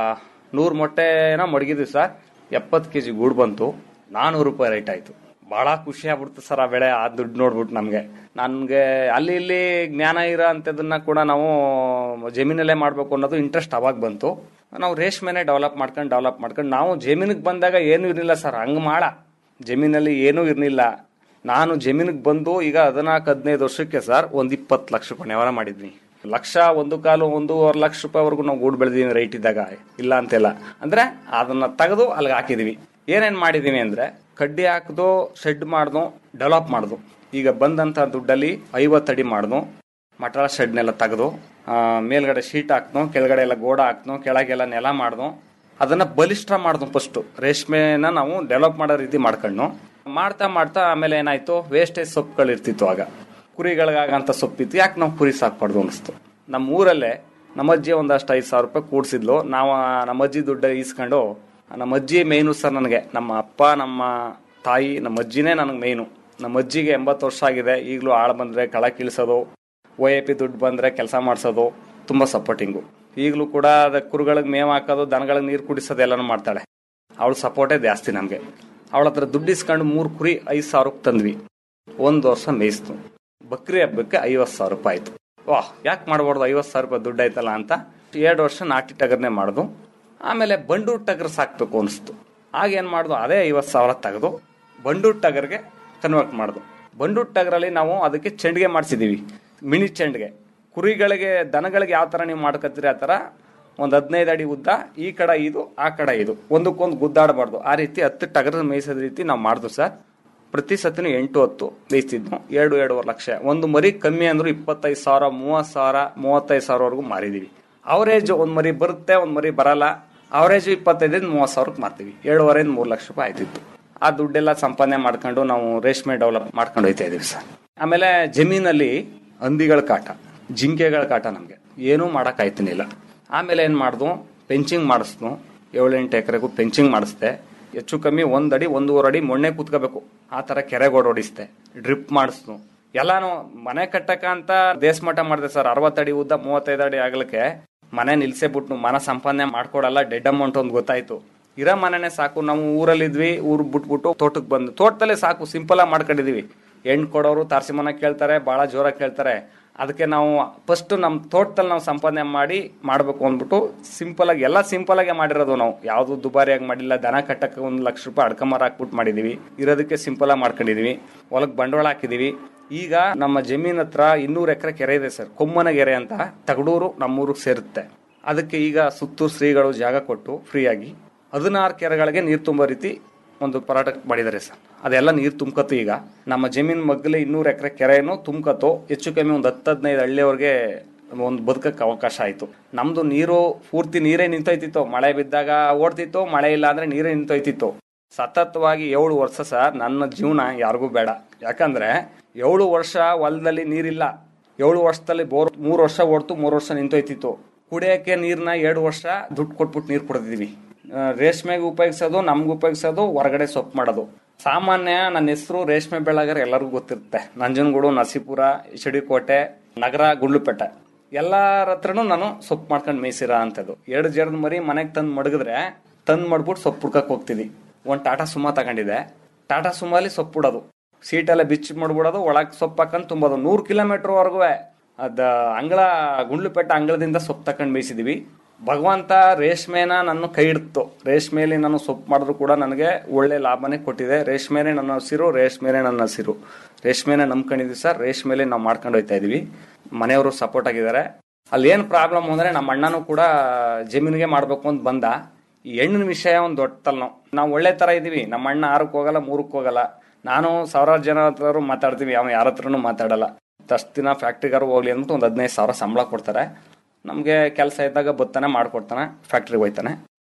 Speaker 13: ನೂರು ಮೊಟ್ಟೆನ ಮಡಗಿದ್ವಿ ಸರ್ ಎಪ್ಪತ್ತು ಕೆ ಜಿ ಗೂಡು ಬಂತು ನಾನ್ನೂರು ರೂಪಾಯಿ ರೇಟ್ ಆಯಿತು ಭಾಳ ಖುಷಿ ಆಗ್ಬಿಡ್ತು ಸರ್ ಆ ಬೆಳೆ ಆ ದುಡ್ಡು ನೋಡ್ಬಿಟ್ಟು ನಮಗೆ ನನಗೆ ಅಲ್ಲಿ ಇಲ್ಲಿ ಜ್ಞಾನ ಇರೋ ಅಂಥದ್ದನ್ನ ಕೂಡ ನಾವು ಜಮೀನಲ್ಲೇ ಮಾಡಬೇಕು ಅನ್ನೋದು ಇಂಟ್ರೆಸ್ಟ್ ಅವಾಗ ಬಂತು ನಾವು ರೇಷ್ಮೆನೆ ಡೆವಲಪ್ ಮಾಡ್ಕೊಂಡು ಡೆವಲಪ್ ಮಾಡ್ಕೊಂಡು ನಾವು ಜಮೀನಿಗೆ ಬಂದಾಗ ಏನೂ ಇರಲಿಲ್ಲ ಸರ್ ಹಂಗೆ ಮಾಡ ಜಮೀನಲ್ಲಿ ಏನೂ ಇರಲಿಲ್ಲ ನಾನು ಜಮೀನಿಗೆ ಬಂದು ಈಗ ಹದಿನಾಲ್ಕು ಹದಿನೈದು ವರ್ಷಕ್ಕೆ ಸರ್ ಒಂದು ಇಪ್ಪತ್ತು ಲಕ್ಷ ರೂಪಾಯಿ ವ್ಯವಹಾರ ಮಾಡಿದ್ವಿ ಲಕ್ಷ ಒಂದು ಕಾಲು ಒಂದೂವರೆ ಲಕ್ಷ ರೂಪಾಯಿವರೆಗೂ ನಾವು ಗೂಡು ಬೆಳೆದೀವಿ ರೈಟ್ ಇದ್ದಾಗ ಇಲ್ಲ ಅಂತೆಲ್ಲ ಅಂದ್ರೆ ಅದನ್ನ ತೆಗೆದು ಅಲ್ಲಿಗೆ ಹಾಕಿದೀವಿ ಏನೇನ್ ಮಾಡಿದೀವಿ ಅಂದ್ರೆ ಕಡ್ಡಿ ಹಾಕ್ದು ಶೆಡ್ ಮಾಡ್ದು ಡೆವಲಪ್ ಮಾಡ್ದು ಈಗ ಬಂದಂತ ದುಡ್ಡಲ್ಲಿ ಐವತ್ತು ಅಡಿ ಮಾಡ್ದು ಮಟಳ ಶೆಡ್ನೆಲ್ಲ ತೆಗೆದು ಮೇಲ್ಗಡೆ ಶೀಟ್ ಹಾಕ್ದು ಕೆಳಗಡೆ ಎಲ್ಲ ಗೋಡ ಹಾಕ್ದು ಕೆಳಗೆಲ್ಲ ನೆಲ ಮಾಡ್ದು ಅದನ್ನ ಬಲಿಷ್ಠ ಮಾಡ್ದು ಫಸ್ಟ್ ರೇಷ್ಮೆನ ನಾವು ಡೆವಲಪ್ ಮಾಡೋ ರೀತಿ ಮಾಡ್ಕೊಂಡು ಮಾಡ್ತಾ ಮಾಡ್ತಾ ಆಮೇಲೆ ಏನಾಯ್ತು ವೇಸ್ಟೇಜ್ ಸೊಪ್ಪುಗಳು ಇರ್ತಿತ್ತು ಆಗ ಕುರಿಗಳಿಗಾಗಂತ ಸೊಪ್ಪಿತ್ತು ಯಾಕೆ ನಾವು ಕುರಿ ಸಾಕ್ಬಾರ್ದು ಅನಿಸ್ತು ನಮ್ಮ ಊರಲ್ಲೇ ನಮ್ಮ ಅಜ್ಜಿ ಒಂದಷ್ಟು ಐದು ಸಾವಿರ ರೂಪಾಯಿ ಕೂಡ್ಸಿದ್ಲು ನಾವು ಆ ನಮ್ಮ ಅಜ್ಜಿ ದುಡ್ಡು ಈಸ್ಕೊಂಡು ನಮ್ಮ ಅಜ್ಜಿ ಮೇಯ್ನು ಸರ್ ನನಗೆ ನಮ್ಮ ಅಪ್ಪ ನಮ್ಮ ತಾಯಿ ನಮ್ಮ ಅಜ್ಜಿನೇ ನನಗೆ ಮೇಯ್ನು ನಮ್ಮ ಅಜ್ಜಿಗೆ ಎಂಬತ್ತು ವರ್ಷ ಆಗಿದೆ ಈಗಲೂ ಆಳು ಬಂದರೆ ಕಳ ಕೀಳ್ಸೋದು ಒ ಎ ಪಿ ದುಡ್ಡು ಬಂದರೆ ಕೆಲಸ ಮಾಡಿಸೋದು ತುಂಬ ಸಪೋರ್ಟಿಂಗು ಈಗಲೂ ಕೂಡ ಅದ ಕುರುಗಳಿಗೆ ಮೇವು ಹಾಕೋದು ದನಗಳಿಗೆ ನೀರು ಕುಡಿಸೋದು ಎಲ್ಲನೂ ಮಾಡ್ತಾಳೆ ಅವಳ ಸಪೋರ್ಟೇ ಜಾಸ್ತಿ ನಮಗೆ ಅವಳ ಹತ್ರ ದುಡ್ಡು ಇಸ್ಕೊಂಡು ಮೂರು ಕುರಿ ಐದು ಸಾವಿರಕ್ಕೆ ತಂದ್ವಿ ಒಂದು ವರ್ಷ ಮೇಯಿಸ್ತು ಬಕ್ರಿ ಹಬ್ಬಕ್ಕೆ ಐವತ್ತು ಸಾವಿರ ರೂಪಾಯಿ ಆಯ್ತು ವಾಹ್ ಯಾಕೆ ಮಾಡಬಾರ್ದು ಐವತ್ತು ಸಾವಿರ ರೂಪಾಯಿ ದುಡ್ಡು ಆಯ್ತಲ್ಲ ಅಂತ ಎರಡು ವರ್ಷ ನಾಟಿ ಟಗರ್ನೇ ಮಾಡ್ದು ಆಮೇಲೆ ಬಂಡೂರು ಟಗರ್ ಸಾಕ್ಬೇಕು ಅನಿಸ್ತು ಆಗ ಏನು ಮಾಡ್ದು ಅದೇ ಐವತ್ತು ಸಾವಿರ ತೆಗೆದು ಬಂಡೂರು ಟಗರ್ಗೆ ಕನ್ವರ್ಟ್ ಮಾಡ್ದು ಬಂಡೂರು ಟಗರಲ್ಲಿ ನಾವು ಅದಕ್ಕೆ ಚೆಂಡಿಗೆ ಮಾಡಿಸಿದೀವಿ ಮಿನಿ ಚೆಂಡ್ಗೆ ಕುರಿಗಳಿಗೆ ದನಗಳಿಗೆ ಯಾವ ಥರ ನೀವು ಮಾಡ್ಕೊತೀರಿ ಆ ಥರ ಒಂದು ಹದಿನೈದು ಅಡಿ ಉದ್ದ ಈ ಕಡೆ ಇದು ಆ ಕಡೆ ಇದು ಒಂದಕ್ಕೊಂದು ಗುದ್ದಾಡಬಾರ್ದು ಆ ರೀತಿ ಹತ್ತು ಟಗರ ಮೇಯಿಸೋದ ರೀತಿ ನಾವು ಮಾಡಿದ್ವು ಸರ್ ಪ್ರತಿ ಸತಿನೂ ಎಂಟು ಹತ್ತು ಬೇಯಿಸ್ತಿದ್ವು ಎರಡು ಎರಡೂವರೆ ಲಕ್ಷ ಒಂದು ಮರಿ ಕಮ್ಮಿ ಅಂದ್ರೂ ಇಪ್ಪತ್ತೈದು ಸಾವಿರ ಮೂವತ್ತು ಸಾವಿರ ಮೂವತ್ತೈದು ಸಾವಿರವರೆಗೂ ಮಾರಿದೀವಿ ಅವರೇಜ್ ಒಂದು ಮರಿ ಬರುತ್ತೆ ಒಂದು ಮರಿ ಬರಲ್ಲ ಅವರೇಜ್ ಇಪ್ಪತ್ತೈದಿಂದ ಮೂವತ್ತು ಸಾವಿರಕ್ಕೆ ಮಾರ್ತೀವಿ ಏಳುವರೆಯಿಂದ ಮೂರು ಲಕ್ಷ ರೂಪಾಯಿ ಆಯ್ತಿತ್ತು ಆ ದುಡ್ಡೆಲ್ಲ ಸಂಪಾದನೆ ಮಾಡ್ಕೊಂಡು ನಾವು ರೇಷ್ಮೆ ಡೆವಲಪ್ ಮಾಡ್ಕೊಂಡು ಹೋಯ್ತಾ ಇದೀವಿ ಸರ್ ಆಮೇಲೆ ಜಮೀನಲ್ಲಿ ಹಂದಿಗಳ ಕಾಟ ಜಿಂಕೆಗಳ ಕಾಟ ನಮಗೆ ಏನೂ ಮಾಡೋಕ್ಕಾಯ್ತಿನಿಲ್ಲ ಆಮೇಲೆ ಏನು ಮಾಡ್ದು ಪೆಂಚಿಂಗ್ ಮಾಡಿಸ್ದು ಏಳೆಂಟು ಎಕರೆಗೂ ಪೆಂಚಿಂಗ್ ಮಾಡಿಸ್ದೆ ಹೆಚ್ಚು ಕಮ್ಮಿ ಒಂದಡಿ ಒಂದೂವರೆ ಅಡಿ ಮೊನ್ನೆ ಕೂತ್ಕೋಬೇಕು ಆ ಥರ ಕೆರೆಗೋಡ್ ಹೊಡಿಸ್ದೆ ಡ್ರಿಪ್ ಮಾಡಿಸ್ದು ಎಲ್ಲಾನು ಮನೆ ಕಟ್ಟಕ ಅಂತ ದೇಶಮಠ ಮಾಡಿದೆ ಸರ್ ಅರವತ್ತಡಿ ಉದ್ದ ಮೂವತ್ತೈದು ಅಡಿ ಆಗ್ಲಿಕ್ಕೆ ಮನೆ ನಿಲ್ಸೇ ಬಿಟ್ಟು ಮನ ಸಂಪಾದನೆ ಮಾಡ್ಕೊಡಲ್ಲ ಡೆಡ್ ಅಮೌಂಟ್ ಒಂದು ಗೊತ್ತಾಯ್ತು ಇರೋ ಮನೆನೇ ಸಾಕು ನಾವು ಊರಲ್ಲಿದ್ವಿ ಊರು ಬಿಟ್ಬಿಟ್ಟು ತೋಟಕ್ಕೆ ಬಂದು ತೋಟದಲ್ಲೇ ಸಾಕು ಸಿಂಪಲ್ ಆಗಿ ಮಾಡ್ಕೊಂಡಿದೀವಿ ಹೆಣ್ಣು ಕೊಡೋರು ತಾರಸಿ ಮನೆ ಕೇಳ್ತಾರೆ ಭಾಳ ಜೋರಾಗಿ ಕೇಳ್ತಾರೆ ಅದಕ್ಕೆ ನಾವು ಫಸ್ಟ್ ನಮ್ಮ ತೋಟದಲ್ಲಿ ನಾವು ಸಂಪಾದನೆ ಮಾಡಿ ಮಾಡಬೇಕು ಅಂದ್ಬಿಟ್ಟು ಸಿಂಪಲ್ ಆಗಿ ಎಲ್ಲ ಸಿಂಪಲ್ ಆಗಿ ಮಾಡಿರೋದು ನಾವು ಯಾವುದು ದುಬಾರಿಯಾಗಿ ಮಾಡಿಲ್ಲ ದನ ಕಟ್ಟಕ್ಕೆ ಒಂದು ಲಕ್ಷ ರೂಪಾಯಿ ಅಡ್ಕಮರ ಹಾಕ್ಬಿಟ್ಟು ಮಾಡಿದೀವಿ ಇರೋದಕ್ಕೆ ಸಿಂಪಲ್ ಆಗಿ ಮಾಡ್ಕೊಂಡಿದೀವಿ ಹೊಲಕ್ಕೆ ಬಂಡವಾಳ ಹಾಕಿದೀವಿ ಈಗ ನಮ್ಮ ಜಮೀನ್ ಹತ್ರ ಇನ್ನೂರು ಎಕರೆ ಕೆರೆ ಇದೆ ಸರ್ ಕೊಮ್ಮನಗೆರೆ ಅಂತ ತಗಡೂರು ನಮ್ಮೂರಿಗೆ ಸೇರುತ್ತೆ ಅದಕ್ಕೆ ಈಗ ಸುತ್ತೂರು ಶ್ರೀಗಳು ಜಾಗ ಕೊಟ್ಟು ಫ್ರೀಯಾಗಿ ಹದಿನಾರು ಕೆರೆಗಳಿಗೆ ನೀರು ತುಂಬೋ ರೀತಿ ಒಂದು ಪರಾಟ ಮಾಡಿದ್ದಾರೆ ಸರ್ ಅದೆಲ್ಲ ನೀರು ತುಂಬ್ಕತ್ತು ಈಗ ನಮ್ಮ ಜಮೀನ್ ಮಗ್ಗಲೇ ಇನ್ನೂರು ಎಕರೆ ಕೆರೆಯನ್ನು ತುಂಬ್ಕತ್ತು ಹೆಚ್ಚು ಕಮ್ಮಿ ಒಂದು ಹತ್ತು ಹದಿನೈದು ಹಳ್ಳಿಯವ್ರಿಗೆ ಒಂದು ಬದುಕಕ್ಕೆ ಅವಕಾಶ ಆಯಿತು ನಮ್ದು ನೀರು ಪೂರ್ತಿ ನೀರೇ ನಿಂತೋಯ್ತಿತ್ತು ಮಳೆ ಬಿದ್ದಾಗ ಓಡ್ತಿತ್ತು ಮಳೆ ಇಲ್ಲ ಅಂದ್ರೆ ನೀರೇ ನಿಂತೋಯ್ತಿತ್ತು ಸತತವಾಗಿ ಏಳು ವರ್ಷ ಸರ್ ನನ್ನ ಜೀವನ ಯಾರಿಗೂ ಬೇಡ ಯಾಕಂದ್ರೆ ಏಳು ವರ್ಷ ಹೊಲದಲ್ಲಿ ನೀರಿಲ್ಲ ಏಳು ವರ್ಷದಲ್ಲಿ ಬೋರ್ ಮೂರು ವರ್ಷ ಓಡ್ತು ಮೂರು ವರ್ಷ ನಿಂತೋಯ್ತಿತ್ತು ಕುಡಿಯೋಕೆ ನೀರ್ನ ಎರಡು ವರ್ಷ ದುಡ್ಡು ಕೊಟ್ಬಿಟ್ಟು ನೀರು ಕೊಡ್ತಿದ್ವಿ ಆ, ರೇಷ್ಮೆಗೆ ಉಪಯೋಗಿಸೋದು ನಮ್ಗೆ ಉಪಯೋಗಿಸೋದು ಹೊರಗಡೆ ಸೊಪ್ಪು ಮಾಡೋದು ಸಾಮಾನ್ಯ ನನ್ನ ಹೆಸರು ರೇಷ್ಮೆ ಬೆಳಗಾರ ಎಲ್ಲರಿಗೂ ಗೊತ್ತಿರುತ್ತೆ ನಂಜನಗೂಡು ನರಸೀಪುರ ಕೋಟೆ ನಗರ ಗುಂಡ್ಲುಪೇಟೆ ಎಲ್ಲರ ಹತ್ರನೂ ನಾನು ಸೊಪ್ಪು ಮಾಡ್ಕೊಂಡು ಮೇಯ್ಸಿರ ಅಂತದ್ದು ಎರಡು ಜರದ ಮರಿ ಮನೆಗೆ ತಂದು ಮಡಗಿದ್ರೆ ತಂದು ಮಾಡ್ಬಿಟ್ಟು ಸೊಪ್ಪು ಹುಡ್ಕಕ್ಕೆ ಹೋಗ್ತಿದ್ವಿ ಒಂದು ಟಾಟಾ ಸುಮಾ ತಗೊಂಡಿದ್ದೆ ಟಾಟಾ ಸುಮಾಲಿ ಸೊಪ್ಪು ಬಿಡೋದು ಸೀಟೆಲ್ಲ ಬಿಚ್ಚಿ ಮಾಡ್ಬಿಡೋದು ಒಳಗೆ ಸೊಪ್ಪು ಹಾಕೊಂಡು ತುಂಬೋದು ನೂರು ಕಿಲೋಮೀಟರ್ವರೆಗೂ ಅದ ಅಂಗಳ ಗುಂಡ್ಲುಪೇಟೆ ಅಂಗಳದಿಂದ ಸೊಪ್ಪು ತಕೊಂಡು ಮೇಯಿಸಿದ್ವಿ ಭಗವಂತ ರೇಷ್ಮೆನ ನನ್ನ ಕೈ ಹಿಡ್ತು ರೇಷ್ಮೆಯಲ್ಲಿ ನಾನು ಸೊಪ್ಪು ಮಾಡಿದ್ರು ಕೂಡ ನನಗೆ ಒಳ್ಳೆ ಲಾಭನೇ ಕೊಟ್ಟಿದೆ ರೇಷ್ಮೆನೇ ನನ್ನ ಹಸಿರು ರೇಷ್ಮೆನೇ ನನ್ನ ಹಸಿರು ರೇಷ್ಮೆನೇ ನಂಬ್ಕೊಂಡಿದ್ವಿ ಸರ್ ರೇಷ್ಮೆಲೆ ನಾವು ಮಾಡ್ಕೊಂಡು ಹೋಯ್ತಾ ಇದೀವಿ ಮನೆಯವರು ಸಪೋರ್ಟ್ ಆಗಿದ್ದಾರೆ ಅಲ್ಲಿ ಏನು ಪ್ರಾಬ್ಲಮ್ ಅಂದ್ರೆ ನಮ್ಮ ಅಣ್ಣನೂ ಕೂಡ ಜಮೀನಿಗೆ ಮಾಡಬೇಕು ಅಂತ ಬಂದ ಈ ಹೆಣ್ಣಿನ ವಿಷಯ ಒಂದು ದೊಡ್ಡ ತಲೆನೋವು ನಾವು ಒಳ್ಳೆ ತರ ಇದೀವಿ ನಮ್ಮ ಅಣ್ಣ ಆರಕ್ಕೆ ಹೋಗಲ್ಲ ಮೂರಕ್ಕೆ ಹೋಗಲ್ಲ ನಾನು ಸಾವಿರಾರು ಜನ ಹತ್ರ ಮಾತಾಡ್ತೀವಿ ಅವನು ಯಾರ ಹತ್ರನೂ ಮಾತಾಡಲ್ಲ ಅಷ್ಟು ದಿನ ಫ್ಯಾಕ್ಟ್ರಿಗಾರು ಹೋಗ್ಲಿ ಅಂದ್ಬಿಟ್ಟು ಒಂದು ಹದಿನೈದು ಸಾವಿರ ಸಂಬಳ ಕೊಡ್ತಾರೆ ನಮಗೆ ಕೆಲಸ ಇದ್ದಾಗ ಬತ್ತಾನೆ ಮಾಡ್ಕೊಡ್ತಾನೆ ಫ್ಯಾಕ್ಟ್ರಿಗೆ ಹೋಯ್ತಾನೆ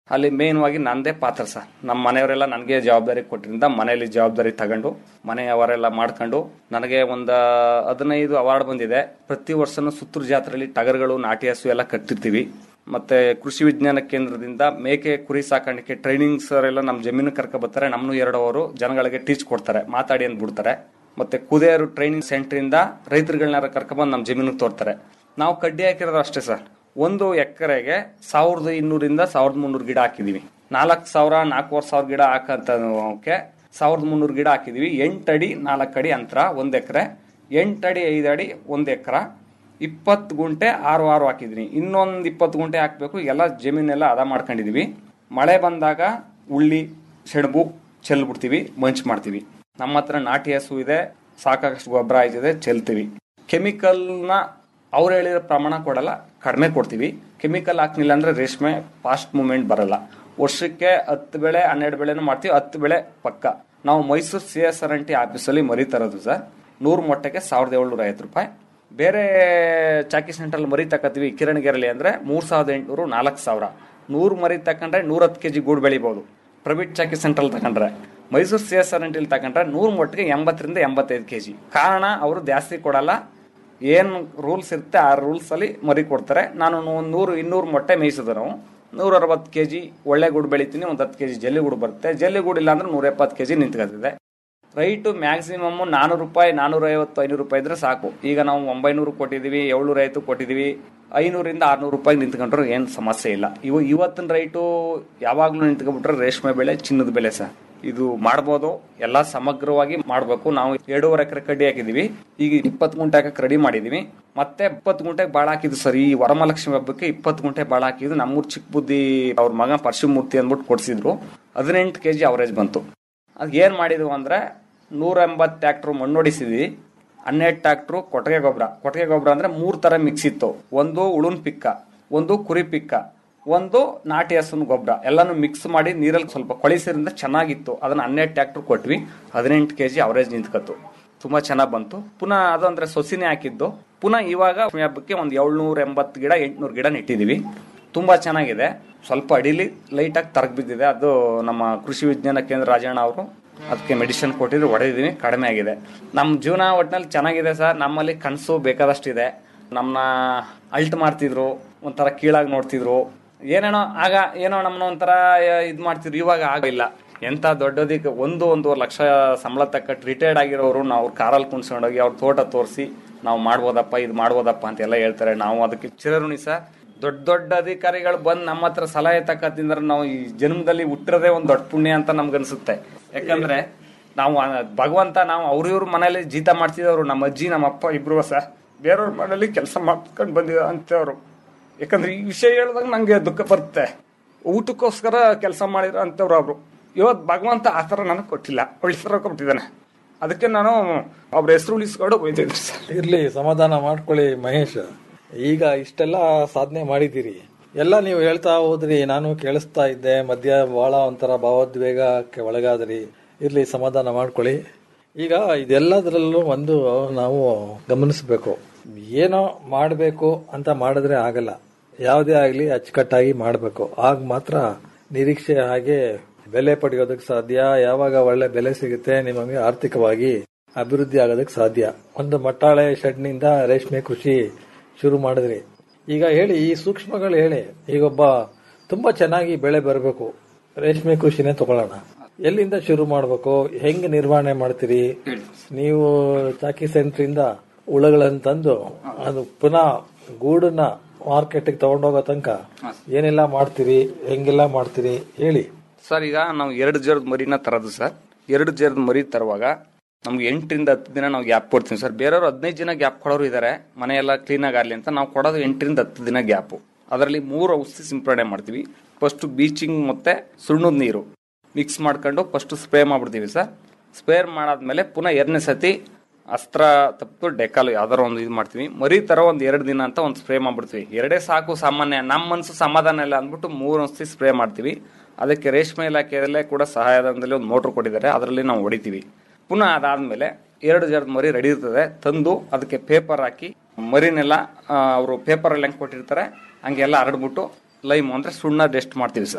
Speaker 13: ಅಲ್ಲಿ ಮೇನ್ವಾಗಿ ನಂದೇ ಪಾತ್ರ ಸರ್ ನಮ್ಮ ಮನೆಯವರೆಲ್ಲ ನನಗೆ ಜವಾಬ್ದಾರಿ ಕೊಟ್ಟಿರಿಂದ ಮನೆಯಲ್ಲಿ ಜವಾಬ್ದಾರಿ ತಗೊಂಡು ಮನೆಯವರೆಲ್ಲ ಮಾಡ್ಕೊಂಡು ನನಗೆ ಒಂದು ಹದಿನೈದು ಅವಾರ್ಡ್ ಬಂದಿದೆ ಪ್ರತಿ ವರ್ಷನೂ ಸುತ್ತೂರು ಜಾತ್ರೆಯಲ್ಲಿ ಟಗರ್ಗಳು ನಾಟಿ ಹಸು ಎಲ್ಲ ಕಟ್ಟಿರ್ತೀವಿ ಮತ್ತೆ ಕೃಷಿ ವಿಜ್ಞಾನ ಕೇಂದ್ರದಿಂದ ಮೇಕೆ ಕುರಿ ಸಾಕಾಣಿಕೆ ಟ್ರೈನಿಂಗ್ ಸರ್ ಎಲ್ಲ ನಮ್ಮ ಜಮೀನು ಕರ್ಕೊ ಬರ್ತಾರೆ ನಮ್ಮನ್ನು ಎರಡು ಅವರು ಜನಗಳಿಗೆ ಟೀಚ್ ಕೊಡ್ತಾರೆ ಮಾತಾಡಿ ಅಂತ ಬಿಡ್ತಾರೆ ಮತ್ತೆ ಕುದೇರು ಟ್ರೈನಿಂಗ್ ಸೆಂಟರ್ ಇಂದ ರೈತರುಗಳನ್ನ ಕರ್ಕೊಬಂದು ನಮ್ಮ ಜಮೀನಿಗೆ ತೋರ್ತಾರೆ ನಾವು ಕಡ್ಡಿ ಹಾಕಿರೋದು ಅಷ್ಟೇ ಸರ್ ಒಂದು ಎಕರೆಗೆ ಸಾವಿರದ ಇನ್ನೂರಿಂದ ಸಾವಿರದ ಮುನ್ನೂರು ಗಿಡ ಹಾಕಿದೀವಿ ನಾಲ್ಕು ಸಾವಿರ ನಾಲ್ಕೂವರೆ ಸಾವಿರ ಗಿಡ ಹಾಕಂತಕ್ಕೆ ಸಾವಿರದ ಮುನ್ನೂರು ಗಿಡ ಹಾಕಿದೀವಿ ಎಂಟಡಿ ನಾಲ್ಕು ಅಡಿ ಅಂತರ ಒಂದು ಎಕರೆ ಎಂಟಡಿ ಐದು ಅಡಿ ಒಂದು ಎಕರೆ ಇಪ್ಪತ್ತು ಗುಂಟೆ ಆರು ಆರು ಹಾಕಿದೀನಿ ಇನ್ನೊಂದು ಇಪ್ಪತ್ತು ಗುಂಟೆ ಹಾಕಬೇಕು ಎಲ್ಲ ಜಮೀನೆಲ್ಲ ಅದ ಮಾಡ್ಕೊಂಡಿದೀವಿ ಮಳೆ ಬಂದಾಗ ಉಳ್ಳಿ ಸೆಣಬು ಚೆಲ್ಬಿಡ್ತೀವಿ ಮಂಚ್ ಮಾಡ್ತೀವಿ ನಮ್ಮ ಹತ್ರ ನಾಟಿ ಹಸು ಇದೆ ಸಾಕಷ್ಟು ಗೊಬ್ಬರ ಆಯ್ತಿದೆ ಚೆಲ್ತೀವಿ ಕೆಮಿಕಲ್ನ ಅವ್ರು ಹೇಳಿರೋ ಪ್ರಮಾಣ ಕೊಡಲ್ಲ ಕಡಿಮೆ ಕೊಡ್ತೀವಿ ಕೆಮಿಕಲ್ ಹಾಕ್ಲಿಲ್ಲ ಅಂದ್ರೆ ರೇಷ್ಮೆ ಫಾಸ್ಟ್ ಮೂವ್ಮೆಂಟ್ ಬರಲ್ಲ ವರ್ಷಕ್ಕೆ ಹತ್ತು ಬೆಳೆ ಹನ್ನೆರಡು ಬೆಳೆನೂ ಮಾಡ್ತೀವಿ ಹತ್ತು ಬೆಳೆ ಪಕ್ಕ ನಾವು Mysuru C S R N T ಆಫೀಸಲ್ಲಿ ಮರಿ ತರೋದು ಸರ್ ನೂರು ಮೊಟ್ಟೆಗೆ ಸಾವಿರದ ಏಳ್ನೂರ ಐವತ್ತು ರೂಪಾಯಿ ಬೇರೆ ಚಾಕಿ ಸೆಂಟ್ರಲ್ಲಿ ಮರಿ ತಗೋತೀವಿ ಕಿರಣಗೆರಳಿ ಅಂದ್ರೆ ಮೂರ್ ಸಾವಿರದ ಎಂಟುನೂರು ನಾಲ್ಕು ಸಾವಿರ ನೂರು ಮರಿ ತಕೊಂಡ್ರೆ ನೂರ ಹತ್ತು ಕೆಜಿ ಗೂಡು ಬೆಳಿಬಹುದು ಪ್ರೈವೇಟ್ ಚಾಕಿ ಸೆಂಟ್ರಲ್ಲಿ ತಗೊಂಡ್ರೆ Mysuru C S R N ಟಿಲಿ ತಗೊಂಡ್ರೆ ನೂರು ಮೊಟ್ಟಿಗೆ ಎಂಬತ್ತರಿಂದ ಎಂಬತ್ತೈದು ಕೆಜಿ ಕಾರಣ ಅವರು ಜಾಸ್ತಿ ಕೊಡಲ್ಲ ಏನು ರೂಲ್ಸ್ ಇರುತ್ತೆ ಆ ರೂಲ್ಸ್ ಅಲ್ಲಿ ಮರಿ ಕೊಡ್ತಾರೆ ನಾನು ಒಂದು ನೂರು ಇನ್ನೂರು ಮೊಟ್ಟೆ ಮೇಯಿಸಿದ್ರು ನಾವು ನೂರ ಅರವತ್ತು ಕೆ ಜಿ ಒಳ್ಳೆ ಗೂಡು ಬೆಳಿತೀನಿ ಒಂದು ಹತ್ತು ಕೆ ಜಿ ಜಲ್ಲಿ ಗೂಡು ಬರುತ್ತೆ ಜಲ್ಲಿ ಗೂಡು ಇಲ್ಲ ಅಂದ್ರೆ ನೂರ ಎಪ್ಪತ್ತು ಕೆ ಜಿ ನಿಂತ್ಕೊತಿದೆ ರೈಟು ಮ್ಯಾಕ್ಸಿಮಮ್ ನಾನೂರು ರೂಪಾಯಿ ನಾನೂರ ಐವತ್ತು ಐನೂರು ರೂಪಾಯಿ ಇದ್ರೆ ಸಾಕು ಈಗ ನಾವು ಒಂಬೈನೂರು ಕೊಟ್ಟಿದ್ದೀವಿ ಏಳ್ನೂರ ಐವತ್ತು ಕೊಟ್ಟಿದ್ದೀವಿ ಐನೂರಿಂದ ಆರ್ನೂರು ರೂಪಾಯಿ ನಿಂತ್ಕೊಂಡ್ರೆ ಏನು ಸಮಸ್ಯೆ ಇಲ್ಲ ಇವ ಇವತ್ತಿನ ರೈಟು ಯಾವಾಗಲೂ ನಿಂತ್ಕೊಂಡ್ಬಿಟ್ರೆ ರೇಷ್ಮೆ ಬೆಳೆ ಚಿನ್ನದ ಬೆಲೆ ಸರ್ ಇದು ಮಾಡ್ಬೋದು ಎಲ್ಲ ಸಮಗ್ರವಾಗಿ ಮಾಡಬೇಕು ನಾವು ಎರಡೂವರೆ ಎಕರೆ ಕಡ್ಡಿ ಹಾಕಿದೀವಿ ಈಗ ಇಪ್ಪತ್ತು ಗುಂಟೆ ಹಾಕಕ್ಕೆ ರೆಡಿ ಮಾಡಿದೀವಿ ಮತ್ತೆ ಇಪ್ಪತ್ತು ಗುಂಟೆಗೆ ಬಾಳ ಹಾಕಿದ್ದು ಸರ್ ಈ ವರಮಹಾಲಕ್ಷ್ಮಿ ಹಬ್ಬಕ್ಕೆ ಇಪ್ಪತ್ತು ಗುಂಟೆ ಬಾಳ ಹಾಕಿದ್ದು ನಮ್ಮೂರ್ ಚಿಕ್ಕ ಬುದ್ಧಿ ಅವ್ರ ಮಗ ಪರಶುಮೂರ್ತಿ ಅಂದ್ಬಿಟ್ಟು ಕೊಡ್ಸಿದ್ರು ಹದಿನೆಂಟು ಕೆಜಿ ಅವರೇಜ್ ಬಂತು ಅದ್ ಏನ್ ಮಾಡಿದ್ವು ಅಂದ್ರೆ ನೂರ ಎಂಬತ್ತು ಟ್ಯಾಕ್ಟ್ರು ಮಣ್ಣೊಡಿಸಿದ್ವಿ ಹನ್ನೆರಡು ಟ್ಯಾಕ್ಟ್ರು ಕೊಟ್ಟಿಗೆ ಗೊಬ್ಬರ ಕೊಟ್ಟಿಗೆ ಗೊಬ್ಬರ ಅಂದ್ರೆ ಮೂರ್ ತರ ಮಿಕ್ಸ್ ಇತ್ತು ಒಂದು ಉಳುನ್ ಪಿಕ್ಕ ಒಂದು ಕುರಿ ಪಿಕ್ಕ ಒಂದು ನಾಟಿ ಹಸುನ್ ಗೊಬ್ಬರ ಎಲ್ಲಾನು ಮಿಕ್ಸ್ ಮಾಡಿ ನೀರಲ್ಲಿ ಸ್ವಲ್ಪ ಕೊಳಿಸಿರಿಂದ ಚೆನ್ನಾಗಿತ್ತು ಅದನ್ನ ಹನ್ನೆರಡು ಟ್ಯಾಕ್ಟರ್ ಕೊಟ್ವಿ ಹದಿನೆಂಟು ಕೆಜಿ ಅವರೇಜ್ ನಿಂತ್ಕತ್ತು ತುಂಬಾ ಚೆನ್ನಾಗ್ ಬಂತು ಪುನಃ ಅದು ಅಂದ್ರೆ ಸೊಸಿನೇ ಹಾಕಿದ್ದು ಪುನಃ ಇವಾಗ ಹಬ್ಬಕ್ಕೆ ಒಂದು ಏಳ್ನೂರ ಎಂಬತ್ತು ಗಿಡ ಎಂಟ್ನೂರು ಗಿಡ ನೆಟ್ಟಿದೀವಿ ತುಂಬಾ ಚೆನ್ನಾಗಿದೆ ಸ್ವಲ್ಪ ಅಡಿಲಿ ಲೈಟ್ ಆಗಿ ತರಗ್ ಬಿದ್ದಿದೆ ಅದು ನಮ್ಮ ಕೃಷಿ ವಿಜ್ಞಾನ ಕೇಂದ್ರ ರಾಜಣ್ಣ ಅವರು ಅದಕ್ಕೆ ಮೆಡಿಸಿನ್ ಕೊಟ್ಟಿದ್ರು ಹೊಡೆದಿದ್ದೀನಿ ಕಡಿಮೆ ಆಗಿದೆ ನಮ್ಮ ಜೀವನ ಒಟ್ಟಿನಲ್ಲಿ ಚೆನ್ನಾಗಿದೆ ಸರ್ ನಮ್ಮಲ್ಲಿ ಕನಸು ಬೇಕಾದಷ್ಟಿದೆ ನಮ್ಮನ್ನ ಅಲ್ಟ್ ಮಾಡ್ತಿದ್ರು ಒಂಥರ ಕೀಳಾಗಿ ನೋಡ್ತಿದ್ರು ಏನೇನೋ ಆಗ ಏನೋ ನಮ್ಮನ್ನ ಒಂಥರ ಇದು ಮಾಡ್ತಿದ್ರು ಇವಾಗ ಆಗಿಲ್ಲ ಎಂತ ದೊಡ್ಡದಿಕ್ಕೆ ಒಂದು ಒಂದೂವರೆ ಲಕ್ಷ ಸಂಬಳ ತಕ್ಕಟ್ಟು ರಿಟೈರ್ಡ್ ಆಗಿರೋರು ನಾವು ಕಾರಲ್ಲಿ ಕುಣ್ಸ್ಕೊಂಡೋಗಿ ಅವ್ರ ತೋಟ ತೋರಿಸಿ ನಾವು ಮಾಡ್ಬೋದಪ್ಪ ಇದು ಮಾಡ್ಬೋದಪ್ಪ ಅಂತ ಎಲ್ಲ ಹೇಳ್ತಾರೆ ನಾವು ಅದಕ್ಕೆ ಚಿರಋಣಿ ಸರ್ ದೊಡ್ಡ ದೊಡ್ಡ ಅಧಿಕಾರಿಗಳು ಬಂದು ನಮ್ಮ ಹತ್ರ ಸಲಹೆ ತಕ್ಕತ್ತಿಂದ್ರೆ ನಾವು ಈ ಜನ್ಮದಲ್ಲಿ ಹುಟ್ಟಿರೋದೇ ಒಂದು ದೊಡ್ಡ ಪುಣ್ಯ ಅಂತ ನಮ್ಗನ್ಸುತ್ತೆ ಯಾಕಂದ್ರೆ ನಾವು ಆ ಭಗವಂತ ನಾವು ಅವ್ರ ಇವ್ರ ಮನೇಲಿ ಜೀತ ಮಾಡ್ತಿದ್ದವ್ರು ನಮ್ಮ ಅಜ್ಜಿ ನಮ್ಮ ಅಪ್ಪ ಇಬ್ರು ಸರ್ ಬೇರೆಯವ್ರ ಮನೇಲಿ ಕೆಲಸ ಮಾಡ್ಕೊಂಡು ಬಂದಿದ ಅಂತವ್ರು ಯಾಕಂದ್ರೆ ಈ ವಿಷಯ ಹೇಳಿದಾಗ ನಂಗೆ ದುಃಖ ಬರುತ್ತೆ ಊಟಕ್ಕೋಸ್ಕರ ಕೆಲಸ ಮಾಡಿರೋ ಅಂತವ್ರು ಅವರು ಇವತ್ತು ಭಗವಂತ ಆ ಥರ ನನಗೆ ಕೊಟ್ಟಿಲ್ಲ ಉಳಿಸ್ರ ಕೊಟ್ಟಿದ್ದಾನೆ ಅದಕ್ಕೆ ನಾನು ಅವ್ರ ಹೆಸರು ಉಳಿಸ್ಕೊಂಡು ಹೋಯ್ತಿದ್ರಿ ಸರ್
Speaker 12: ಇರ್ಲಿ ಸಮಾಧಾನ ಮಾಡ್ಕೊಳ್ಳಿ ಮಹೇಶ್ ಈಗ ಇಷ್ಟೆಲ್ಲ ಸಾಧನೆ ಮಾಡಿದ್ದೀರಿ ಎಲ್ಲ ನೀವು ಹೇಳ್ತಾ ಹೋದ್ರಿ ನಾನು ಕೇಳಿಸ್ತಾ ಇದ್ದೆ ಮಧ್ಯ ಬಹಳ ಒಂಥರ ಭಾವೋದ್ವೇಗಕ್ಕೆ ಒಳಗಾದ್ರಿ ಇರ್ಲಿ ಸಮಾಧಾನ ಮಾಡ್ಕೊಳ್ಳಿ ಈಗ ಇದೆಲ್ಲದರಲ್ಲೂ ಒಂದು ನಾವು ಗಮನಿಸಬೇಕು ಏನೋ ಮಾಡಬೇಕು ಅಂತ ಮಾಡಿದ್ರೆ ಆಗಲ್ಲ ಯಾವುದೇ ಆಗಲಿ ಅಚ್ಚುಕಟ್ಟಾಗಿ ಮಾಡಬೇಕು ಆಗ ಮಾತ್ರ ನಿರೀಕ್ಷೆ ಹಾಗೆ ಬೆಲೆ ಪಡೆಯೋದಕ್ಕೆ ಸಾಧ್ಯ ಯಾವಾಗ ಒಳ್ಳೆ ಬೆಲೆ ಸಿಗುತ್ತೆ ನಿಮಗೆ ಆರ್ಥಿಕವಾಗಿ ಅಭಿವೃದ್ಧಿ ಆಗೋದಕ್ಕೆ ಸಾಧ್ಯ ಒಂದು ಮಟ್ಟಾಳೆ ಶೆಡ್ನಿಂದ ರೇಷ್ಮೆ ಕೃಷಿ ಶುರು ಮಾಡಿದ್ರಿ ಈಗ ಹೇಳಿ ಈ ಸೂಕ್ಷ್ಮಗಳು ಹೇಳಿ ಈಗೊಬ್ಬ ತುಂಬಾ ಚೆನ್ನಾಗಿ ಬೆಳೆ ಬರಬೇಕು ರೇಷ್ಮೆ ಕೃಷಿನೇ ತಗೊಳ್ಳೋಣ ಎಲ್ಲಿಂದ ಶುರು ಮಾಡಬೇಕು ಹೆಂಗ್ ನಿರ್ವಹಣೆ ಮಾಡ್ತೀರಿ ನೀವು ಚಾಕಿ ಸೆಂಟ್ರಿಂದ ಹುಳಗಳನ್ನು ತಂದು ಅದು ಪುನಃ ಗೂಡನ್ನ ಮಾರ್ಕೆಟ್ಗೆ ತಗೊಂಡೋಗೋ ತನಕ ಏನೆಲ್ಲ ಮಾಡ್ತೀರಿ ಹೆಂಗೆಲ್ಲ ಮಾಡ್ತೀರಿ ಹೇಳಿ
Speaker 13: ಸರ್ ಈಗ ನಾವು ಎರಡು ಜರದ ಮರಿನ ತರೋದು ಸರ್ ಎರಡು ಜರದ ಮರಿ ತರುವಾಗ ನಮ್ಗೆ ಎಂಟರಿಂದ ಹತ್ತು ದಿನ ನಾವು ಗ್ಯಾಪ್ ಕೊಡ್ತೀವಿ ಸರ್ ಬೇರೆಯವರು ಹದಿನೈದು ದಿನ ಗ್ಯಾಪ್ ಕೊಡೋರು ಇದ್ದಾರೆ ಮನೆಯೆಲ್ಲ ಕ್ಲೀನ್ ಆಗಲಿ ಅಂತ ನಾವು ಕೊಡೋದು ಎಂಟರಿಂದ ಹತ್ತು ದಿನ ಗ್ಯಾಪು ಅದರಲ್ಲಿ ಮೂರು ಔಷಧಿ ಸಿಂಪಡಣೆ ಮಾಡ್ತೀವಿ ಫಸ್ಟ್ ಬೀಚಿಂಗ್ ಮತ್ತೆ ಸುಣ್ಣದ ನೀರು ಮಿಕ್ಸ್ ಮಾಡ್ಕೊಂಡು ಫಸ್ಟ್ ಸ್ಪ್ರೇ ಮಾಡ್ಬಿಡ್ತೀವಿ ಸರ್ ಸ್ಪ್ರೇ ಮಾಡಾದ್ಮೇಲೆ ಪುನಃ ಎರಡನೇ ಸತಿ ಅಸ್ತ್ರ ತಪ್ಪು ಡೆಕಾಲು ಯಾವ್ದಾರ ಒಂದು ಇದು ಮಾಡ್ತೀವಿ ಮರಿ ತರ ಒಂದ್ ಎರಡು ದಿನ ಅಂತ ಒಂದು ಸ್ಪ್ರೇ ಮಾಡ್ಬಿಡ್ತೀವಿ ಎರಡೇ ಸಾಕು ಸಾಮಾನ್ಯ ನಮ್ಮ ಮನ್ಸು ಸಮಾಧಾನ ಇಲ್ಲ ಅಂದ್ಬಿಟ್ಟು ಮೂರು ಔಷಧಿ ಸ್ಪ್ರೇ ಮಾಡ್ತೀವಿ ಅದಕ್ಕೆ ರೇಷ್ಮೆ ಇಲಾಖೆಯಲ್ಲೇ ಕೂಡ ಸಹಾಯಧನದಲ್ಲಿ ಒಂದು ಮೋಟ್ರ್ ಕೊಟ್ಟಿದ್ದಾರೆ ಅದರಲ್ಲಿ ನಾವು ಹೊಡಿತೀವಿ ಪುನಃ ಅದಾದ್ಮೇಲೆ ಎರಡು ಜರದ ಮರಿ ರೆಡಿ ಇರ್ತದೆ ತಂದು ಅದಕ್ಕೆ ಪೇಪರ್ ಹಾಕಿ ಮರಿನೆಲ್ಲ ಅವರು ಪೇಪರ್ ಅಲ್ಲಿ ಹೆಂಗ್ ಕೊಟ್ಟಿರ್ತಾರೆ ಹಂಗೆಲ್ಲ ಹರಡ್ಬಿಟ್ಟು ಲೈಮ್ ಅಂದ್ರೆ ಸುಣ್ಣ ಡೆಸ್ಟ್ ಮಾಡ್ತೀವಿ ಸರ್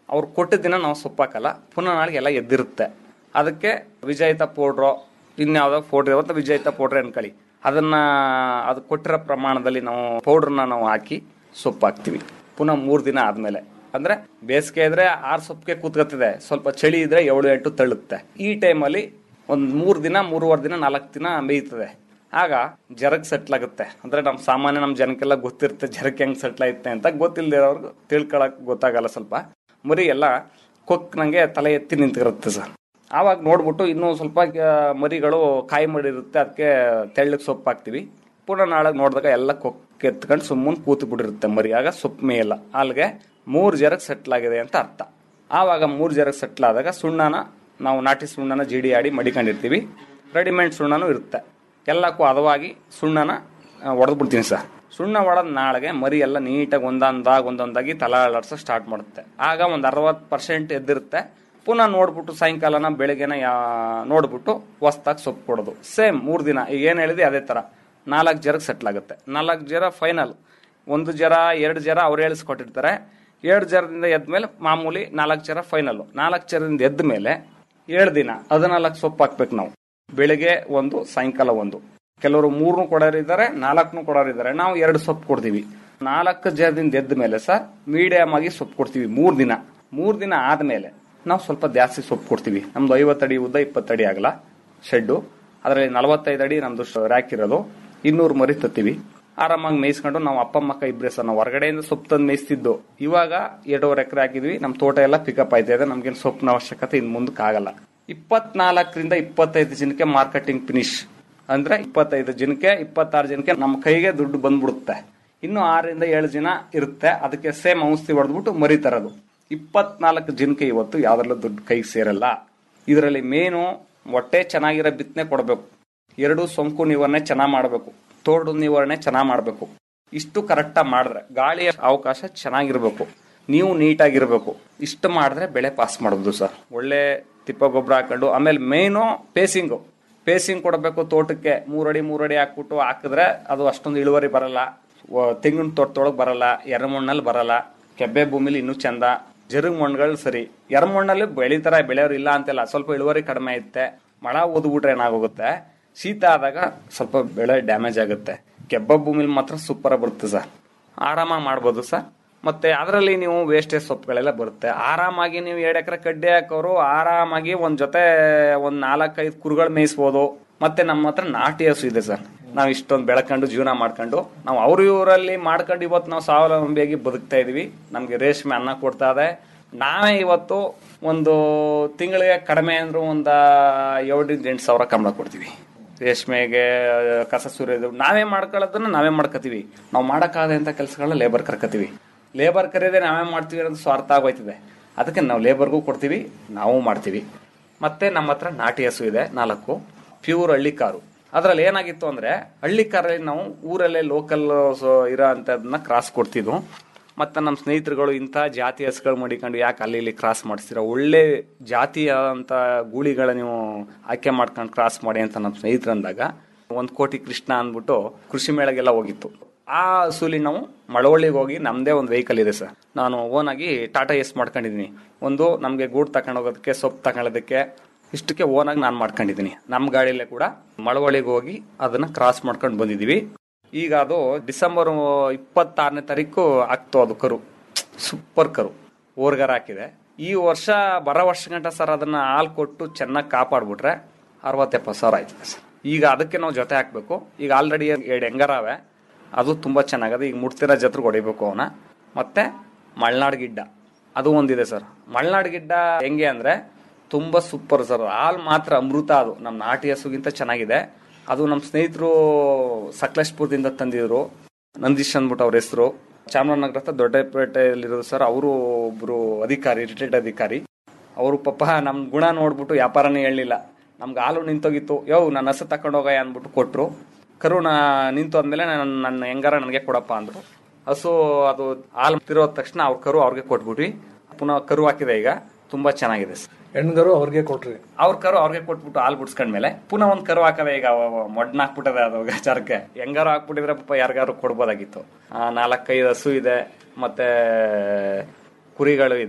Speaker 13: ಅವ್ರು ಕೊಟ್ಟಿದ್ದ ದಿನ ನಾವು ಸೊಪ್ಪು ಹಾಕಲ್ಲ ಪುನಃ ನಾಳೆಗೆ ಎಲ್ಲ ಎದ್ದಿರುತ್ತೆ ಅದಕ್ಕೆ ವಿಜಯಿತ ಪೌಡ್ರು ಇನ್ಯಾವುದೋ ಪೌಡ್ರ್ ಇರುತ್ತೆ ವಿಜಯಿತ ಪೌಡ್ರ್ ಅನ್ಕೊಳ್ಳಿ ಅದನ್ನ ಅದು ಕೊಟ್ಟಿರೋ ಪ್ರಮಾಣದಲ್ಲಿ ನಾವು ಪೌಡ್ರನ್ನ ನಾವು ಹಾಕಿ ಸೊಪ್ಪು ಹಾಕ್ತಿವಿ ಪುನಃ ಮೂರು ದಿನ ಆದ್ಮೇಲೆ ಅಂದ್ರೆ ಬೇಸಿಗೆ ಇದ್ರೆ ಆರು ಸೊಪ್ಪಿಗೆ ಕೂತ್ಕೊತಿದೆ ಸ್ವಲ್ಪ ಚಳಿ ಇದ್ರೆ ಏಳು ಎಂಟು ತಳ್ಳುತ್ತೆ ಈ ಟೈಮಲ್ಲಿ ಒಂದ್ ಮೂರು ದಿನ ಮೂರುವರೆ ದಿನ ನಾಲ್ಕು ದಿನ ಮೇಯ್ತದೆ ಆಗ ಜರಗ್ ಸೆಟ್ಲ್ ಆಗುತ್ತೆ ಅಂದ್ರೆ ನಮ್ ಸಾಮಾನ್ಯ ನಮ್ ಜನಕ್ಕೆಲ್ಲ ಗೊತ್ತಿರುತ್ತೆ ಜರಕ್ ಹೆಂಗ್ ಸೆಟ್ಲ್ ಆಯ್ತೆ ಅಂತ ಗೊತ್ತಿಲ್ದಿರೋರ್ಗು ತಿಳ್ಕೊಳಕ್ ಗೊತ್ತಾಗಲ್ಲ ಸ್ವಲ್ಪ ಮರಿ ಎಲ್ಲ ಕೊಕ್ ನಂಗೆ ತಲೆ ಎತ್ತಿ ನಿಂತಿರುತ್ತೆ ಸರ್ ಆವಾಗ ನೋಡ್ಬಿಟ್ಟು ಇನ್ನೂ ಸ್ವಲ್ಪ ಆ, ಮರಿಗಳು ಕಾಯಿ ಮಾಡಿರುತ್ತೆ ಅದಕ್ಕೆ ತೆಳ್ಳಗೆ ಸೊಪ್ಪು ಹಾಕ್ತಿವಿ ಪುನಃ ನಾಳೆ ನೋಡಿದಾಗ ಎಲ್ಲ ಕೊಕ್ಕೆ ಎತ್ಕೊಂಡು ಸುಮ್ಮನೆ ಕೂತು ಬಿಟ್ಟಿರುತ್ತೆ ಮರಿ ಆಗ ಸೊಪ್ಪು ಮೇಯಲ್ಲ ಅಲ್ಲಿಗೆ ಮೂರು ಜರಗ್ ಸೆಟ್ಲ್ ಆಗಿದೆ ಅಂತ ಅರ್ಥ ಆವಾಗ ಮೂರು ಜರಗ್ ಸೆಟ್ಲ್ ಆದಾಗ ಸುಣ್ಣನ ನಾವು ನಾಟಿ ಸುಣ್ಣನ ಜಿಡಿ ಆಡಿ ಮಡಿಕೊಂಡಿರ್ತೀವಿ ರೆಡಿಮೇಡ್ ಸುಣ್ಣನೂ ಇರುತ್ತೆ ಎಲ್ಲಕ್ಕೂ ಹದವಾಗಿ ಸುಣ್ಣನ ಹೊಡೆದು ಬಿಡ್ತೀನಿ ಸರ್ ಸುಣ್ಣ ಹೊಡೆದ್ ನಾಳೆಗೆ ಮರಿ ಎಲ್ಲ ನೀಟಾಗಿ ಒಂದೊಂದಾಗಿ ಒಂದೊಂದಾಗಿ ತಲೆ ಅಲಾಡ್ಸ ಸ್ಟಾರ್ಟ್ ಮಾಡುತ್ತೆ ಆಗ ಒಂದು ಅರವತ್ತು ಪರ್ಸೆಂಟ್ ಎದ್ದಿರುತ್ತೆ ಪುನಃ ನೋಡ್ಬಿಟ್ಟು ಸಾಯಂಕಾಲನ ಬೆಳಗ್ಗೆನ ಯಾ ನೋಡ್ಬಿಟ್ಟು ಹೊಸ್ದಾಗಿ ಸೊಪ್ಪು ಕೊಡೋದು ಸೇಮ್ ಮೂರು ದಿನ ಈಗ ಏನು ಹೇಳಿದೆ ಅದೇ ಥರ ನಾಲ್ಕು ಜರಕ್ಕೆ ಸೆಟ್ಲ್ ಆಗುತ್ತೆ ನಾಲ್ಕು ಜರ ಫೈನಲ್ ಒಂದು ಜರ ಎರಡು ಜರ ಅವ್ರು ಹೇಳಿಸ್ಕೊಟ್ಟಿರ್ತಾರೆ ಎರಡು ಜರದಿಂದ ಎದ್ದ ಮೇಲೆ ಮಾಮೂಲಿ ನಾಲ್ಕು ಜರ ಫೈನಲ್ ನಾಲ್ಕು ಜರದಿಂದ ಎದ್ದ ಮೇಲೆ ಏಳು ದಿನ ಹದಿನಾಲ್ಕು ಸೊಪ್ಪು ಹಾಕ್ಬೇಕು ನಾವು ಬೆಳಿಗ್ಗೆ ಒಂದು ಸಾಯಂಕಾಲ ಒಂದು ಕೆಲವರು ಮೂರ್ನು ಕೊಡೋರಿದ್ದಾರೆ ನಾಲ್ಕನು ಕೊಡೋರಿದ್ದಾರೆ ನಾವು ಎರಡು ಸೊಪ್ಪು ಕೊಡ್ತೀವಿ ನಾಲ್ಕು ಜರದಿಂದ ಎದ್ದ ಮೇಲೆ ಸರ್ ಮೀಡಿಯಂ ಆಗಿ ಸೊಪ್ಪು ಕೊಡ್ತೀವಿ ಮೂರ್ ದಿನ ಮೂರ್ ದಿನ ಆದ್ಮೇಲೆ ನಾವು ಸ್ವಲ್ಪ ಜಾಸ್ತಿ ಸೊಪ್ಪು ಕೊಡ್ತೀವಿ ನಮ್ದು ಐವತ್ತಡಿ ಉದ್ದ ಇಪ್ಪತ್ತಡಿ ಆಗಲ್ಲ ಶೆಡ್ಡು ಅದರಲ್ಲಿ ನಲವತ್ತೈದು ಅಡಿ ನಮ್ದು ರ್ಯಾಕ್ ಇರೋದು ಇನ್ನೂರು ಮರಿ ತತ್ತೀವಿ ಆರಾಮಾಗಿ ಮೇಯಿಸ್ಕೊಂಡು ನಾವು ಅಪ್ಪ ಅಮ್ಮ ಇಬ್ಬರೇ ಸರ್ ನಾವು ಹೊರಗಡೆಯಿಂದ ಸೊಪ್ಪು ತಂದು ಮೇಯಿಸ್ತಿದ್ದು ಇವಾಗ ಎರಡೂವರೆ ಎಕರೆ ಹಾಕಿದ್ವಿ ನಮ್ಮ ತೋಟ ಎಲ್ಲ ಪಿಕಪ್ ಆಯ್ತಾ ಇದೆ ನಮ್ಗೇನು ಸೊಪ್ಪಿನ ಅವಶ್ಯಕತೆ ಇನ್ನು ಮುಂದಕ್ಕೆ ಆಗಲ್ಲ ಇಪ್ಪತ್ನಾಲ್ಕರಿಂದ ಇಪ್ಪತ್ತೈದು ಜನಕ್ಕೆ ಮಾರ್ಕೆಟಿಂಗ್ ಫಿನಿಶ್ ಅಂದ್ರೆ ಇಪ್ಪತ್ತೈದು ಜನಕ್ಕೆ ಇಪ್ಪತ್ತಾರು ಜನಕ್ಕೆ ನಮ್ಮ ಕೈಗೆ ದುಡ್ಡು ಬಂದ್ಬಿಡುತ್ತೆ ಇನ್ನು ಆರರಿಂದ ಏಳು ಜನ ಇರುತ್ತೆ ಅದಕ್ಕೆ ಸೇಮ್ ಔಷಧಿ ಹೊಡೆದ್ಬಿಟ್ಟು ಮರಿ ತರೋದು ಇಪ್ಪತ್ನಾಲ್ಕು ಜನಕ್ಕೆ ಇವತ್ತು ಯಾವ್ದ್ರಲ್ಲೂ ದುಡ್ಡು ಕೈಗೆ ಸೇರಲ್ಲ ಇದರಲ್ಲಿ ಮೇನು ಹೊಟ್ಟೆ ಚೆನ್ನಾಗಿರೋ ಬಿತ್ತನೆ ಕೊಡಬೇಕು ಎರಡು ಸೋಂಕು ನಿವಾರಣೆ ಚೆನ್ನಾಗಿ ಮಾಡಬೇಕು ತೋಡು ನಿವಾರಣೆ ಚೆನ್ನಾಗಿ ಮಾಡಬೇಕು ಇಷ್ಟು ಕರೆಕ್ಟಾಗಿ ಮಾಡಿದ್ರೆ ಗಾಳಿಯ ಅವಕಾಶ ಚೆನ್ನಾಗಿರ್ಬೇಕು ನೀವು ನೀಟಾಗಿರ್ಬೇಕು ಇಷ್ಟು ಮಾಡಿದ್ರೆ ಬೆಳೆ ಪಾಸ್ ಮಾಡ್ಬೋದು ಸರ್ ಒಳ್ಳೆ ತಿಪ್ಪ ಗೊಬ್ಬರ ಹಾಕೊಂಡು ಆಮೇಲೆ ಮೇನು ಪೇಸಿಂಗು ಪೇಸಿಂಗ್ ಕೊಡಬೇಕು ತೋಟಕ್ಕೆ ಮೂರಡಿ ಮೂರಡಿ ಹಾಕ್ಬಿಟ್ಟು ಹಾಕಿದ್ರೆ ಅದು ಅಷ್ಟೊಂದು ಇಳುವರಿ ಬರಲ್ಲ ವ- ತೆಂಗಿನ ತೋಟದೊಳಗೆ ಬರಲ್ಲ ಎರ್ರಮಣ್ಣಲ್ಲಿ ಬರಲ್ಲ ಕೆಬ್ಬೆ ಭೂಮಿಲಿ ಇನ್ನೂ ಚಂದ ಜರುಗ್ ಮಣ್ಣುಗಳು ಸರಿ ಎರ್ರಮಣ್ಣಲ್ಲಿ ಬೆಳಿತಾರ ಬೆಳೆಯೋರು ಇಲ್ಲ ಅಂತೆಲ್ಲ ಸ್ವಲ್ಪ ಇಳುವರಿ ಕಡಿಮೆ ಐತೆ ಮಳ ಓದ್ಬಿಟ್ರೆ ಏನಾಗೋಗುತ್ತೆ ಶೀತ ಆದಾಗ ಸ್ವಲ್ಪ ಬೆಳೆ ಡ್ಯಾಮೇಜ್ ಆಗುತ್ತೆ ಕೆಬ್ಬ ಭೂಮಿಲಿ ಮಾತ್ರ ಸೂಪರ್ ಬರುತ್ತೆ ಸರ್ ಆರಾಮಾಗಿ ಮಾಡ್ಬೋದು ಸರ್ ಮತ್ತೆ ಅದರಲ್ಲಿ ನೀವು ವೇಸ್ಟೇಜ್ ಸೊಪ್ಪುಗಳೆಲ್ಲ ಬರುತ್ತೆ ಆರಾಮಾಗಿ ನೀವು ಎರಡು ಎಕರೆ ಕಡ್ಡಿ ಹಾಕೋರು ಆರಾಮಾಗಿ ಒಂದ್ ಜೊತೆ ಒಂದ್ ನಾಲ್ಕೈದು ಕುರುಗಳು ಮೇಯಿಸ್ಬೋದು ಮತ್ತೆ ನಮ್ಮ ಹತ್ರ ನಾಟಿ ಹಸು ಇದೆ ಸರ್ ನಾವು ಇಷ್ಟೊಂದು ಬೆಳ್ಕೊಂಡು ಜೀವನ ಮಾಡ್ಕೊಂಡು ನಾವು ಅವ್ರ ಇವರಲ್ಲಿ ಮಾಡ್ಕೊಂಡು ಇವತ್ತು ನಾವು ಸ್ವಾವಲಂಬಿಯಾಗಿ ಬದುಕ್ತಾ ಇದೀವಿ ನಮ್ಗೆ ರೇಷ್ಮೆ ಅನ್ನ ಕೊಡ್ತಾ ಇದೆ ನಾವೇ ಇವತ್ತು ಒಂದು ತಿಂಗಳಿಗೆ ಕಡಿಮೆ ಅಂದ್ರೂ ಒಂದ ಏಳರಿಂದ ಎಂಟು ಸಾವಿರ ಕಂಬಳ ಕೊಡ್ತೀವಿ ರೇಷ್ಮೆಗೆ ಕಸ ಸುರಿಯೋದು ನಾವೇ ಮಾಡ್ಕೊಳ್ಳೋದನ್ನ ನಾವೇ ಮಾಡ್ಕೋತೀವಿ ನಾವು ಮಾಡೋಕ್ಕಾಗದೆ ಅಂತ ಕೆಲಸಗಳನ್ನ ಲೇಬರ್ ಕರ್ಕೋತೀವಿ ಲೇಬರ್ ಕರೆಯದೆ ನಾವೇ ಮಾಡ್ತೀವಿ ಅನ್ನೋದು ಸ್ವಾರ್ಥ ಆಗೋಯ್ತದೆ ಅದಕ್ಕೆ ನಾವು ಲೇಬರ್ಗೂ ಕೊಡ್ತೀವಿ ನಾವು ಮಾಡ್ತೀವಿ ಮತ್ತೆ ನಮ್ಮ ಹತ್ರ ನಾಟಿ ಹಸು ಇದೆ ನಾಲ್ಕು ಪ್ಯೂರ್ ಹಳ್ಳಿ ಕಾರು ಅದ್ರಲ್ಲಿ ಏನಾಗಿತ್ತು ಅಂದ್ರೆ ಹಳ್ಳಿ ಕಾರಲ್ಲಿ ನಾವು ಊರಲ್ಲೇ ಲೋಕಲ್ ಇರೋ ಅಂತದನ್ನ ಕ್ರಾಸ್ ಕೊಡ್ತಿದ್ವು ಮತ್ತೆ ನಮ್ಮ ಸ್ನೇಹಿತರುಗಳು ಇಂಥ ಜಾತಿ ಹಸುಗಳು ಮಡಿಕೊಂಡು ಯಾಕೆ ಅಲ್ಲಿ ಇಲ್ಲಿ ಕ್ರಾಸ್ ಮಾಡಿಸ್ತೀರ ಒಳ್ಳೆ ಜಾತಿಯ ಅಂತ ಗೂಳಿಗಳ ನೀವು ಆಯ್ಕೆ ಮಾಡ್ಕೊಂಡು ಕ್ರಾಸ್ ಮಾಡಿ ಅಂತ ನಮ್ಮ ಸ್ನೇಹಿತರು ಅಂದಾಗ ಒಂದು ಕೋಟಿ ಕೃಷ್ಣ ಅಂದ್ಬಿಟ್ಟು ಕೃಷಿ ಮೇಳಗೆಲ್ಲ ಹೋಗಿತ್ತು ಆ ಹಸುಲಿ ನಾವು ಮಳವಳ್ಳಿಗೆ ಹೋಗಿ ನಮ್ದೇ ಒಂದು ವೆಹಿಕಲ್ ಇದೆ ಸರ್ ನಾನು ಓನ್ ಆಗಿ ಟಾಟಾ ಎಸ್ ಮಾಡ್ಕೊಂಡಿದ್ದೀನಿ ಒಂದು ನಮಗೆ ಗೂಡ್ ತಗೊಂಡು ಹೋಗೋದಕ್ಕೆ ಸೊಪ್ಪು ತಗೊಳ್ಳೋದಕ್ಕೆ ಇಷ್ಟಕ್ಕೆ ಓನ್ ಆಗಿ ನಾನು ಮಾಡ್ಕೊಂಡಿದ್ದೀನಿ ನಮ್ಮ ಗಾಡಿಯಲ್ಲೇ ಕೂಡ ಮಳವಳ್ಳಿಗೆ ಹೋಗಿ ಅದನ್ನ ಕ್ರಾಸ್ ಮಾಡ್ಕೊಂಡು ಬಂದಿದ್ದೀವಿ ಈಗ ಅದು ಡಿಸೆಂಬರ್ ಇಪ್ಪತ್ತಾರನೇ ತಾರೀಕು ಆಗ್ತು ಅದು ಕರು ಸೂಪರ್ ಕರು ಓರ್ಗರ ಹಾಕಿದೆ ಈ ವರ್ಷ ಬರೋ ವರ್ಷ ಗಂಟ ಸರ್ ಅದನ್ನ ಹಾಲು ಕೊಟ್ಟು ಚೆನ್ನಾಗಿ ಕಾಪಾಡ್ಬಿಟ್ರೆ ಅರವತ್ತೆಪ್ಪತ್ತು ಸಾವಿರ ಆಯ್ತದೆ ಸರ್ ಈಗ ಅದಕ್ಕೆ ನಾವು ಜೊತೆ ಹಾಕ್ಬೇಕು ಈಗ ಆಲ್ರೆಡಿ ಎರಡು ಹೆಂಗರಾವೆ ಅದು ತುಂಬಾ ಚೆನ್ನಾಗದೆ ಈಗ ಮುಡ್ತಿರೋ ಜತ್ರಿಗೆ ಹೊಡಿಬೇಕು ಅವನ ಮತ್ತೆ ಮಲ್ನಾಡ್ ಗಿಡ್ಡ ಅದು ಒಂದಿದೆ ಸರ್ ಮಲ್ನಾಡ್ ಗಿಡ್ಡ ಹೆಂಗೆ ಅಂದ್ರೆ ತುಂಬಾ ಸೂಪರ್ ಸರ್ ಹಾಲು ಮಾತ್ರ ಅಮೃತ ಅದು ನಮ್ಮ ನಾಟಿ ಹಸುಗಿಂತ ಚೆನ್ನಾಗಿದೆ ಅದು ನಮ್ಮ ಸ್ನೇಹಿತರು ಸಕಲೇಶ್ಪುರದಿಂದ ತಂದಿದ್ರು ನಂದೀಶ್ ಅಂದ್ಬಿಟ್ಟು ಅವ್ರ ಹೆಸರು ಚಾಮರಾಜನಗರ ಹತ್ರ ದೊಡ್ಡಪೇಟೆಯಲ್ಲಿರೋದು ಸರ್ ಅವರು ಒಬ್ರು ಅಧಿಕಾರಿ ರಿಟೈರ್ಡ್ ಅಧಿಕಾರಿ ಅವರು ಪಾಪ ನಮ್ ಗುಣ ನೋಡ್ಬಿಟ್ಟು ವ್ಯಾಪಾರನೇ ಹೇಳಲಿಲ್ಲ ನಮ್ಗೆ ಹಾಲು ನಿಂತೋಗಿತ್ತು ಯೋ ನನ್ನ ಹಸು ತಕೊಂಡೋಗಯ್ಯ ಅಂದ್ಬಿಟ್ಟು ಕೊಟ್ರು ಕರುಣ ನಿಂತು ಆದ್ಮೇಲೆ ನನ್ನ ನನ್ನ ಹೆಂಗಾರ ನನಗೆ ಕೊಡಪ್ಪ ಅಂದ್ರು ಹಸು ಅದು ಹಾಲು ತಿರೋದ ತಕ್ಷಣ ಅವ್ರ ಕರು ಅವ್ರಿಗೆ ಕೊಟ್ಬಿಟ್ವಿ ಪುನಃ ಕರು ಹಾಕಿದೆ ಈಗ ತುಂಬಾ ಚೆನ್ನಾಗಿದೆ ಸರ್
Speaker 12: ಹೆಣ್ಗರು ಅವ್ರಿಗೆ ಕೊಟ್ರಿ
Speaker 13: ಅವ್ರ ಕರು ಅವ್ರಿಗೆ ಕೊಟ್ಬಿಟ್ಟು ಹಾಲು ಬಿಡ್ಸ್ಕೊಂಡ್ಮೇಲೆ ಪುನಃ ಒಂದ್ ಕರು ಹಾಕದೆ ಈಗ ಮೊಡ್ನ ಹಾಕ್ಬಿಟ್ಟದೆ ಅದು ಗಾಚಾರಕ್ಕೆ ಹೆಂಗಾರು ಹಾಕ್ಬಿಟ್ಟಿದ್ರೆ ಪಾಪ ಯಾರಿಗಾರು ಕೊಡ್ಬೋದಾಗಿತ್ತು ಆ, ನಾಲ್ಕೈದು ಹಸು ಇದೆ ಮತ್ತೆ ಕುರಿಗಳು ಇದೆ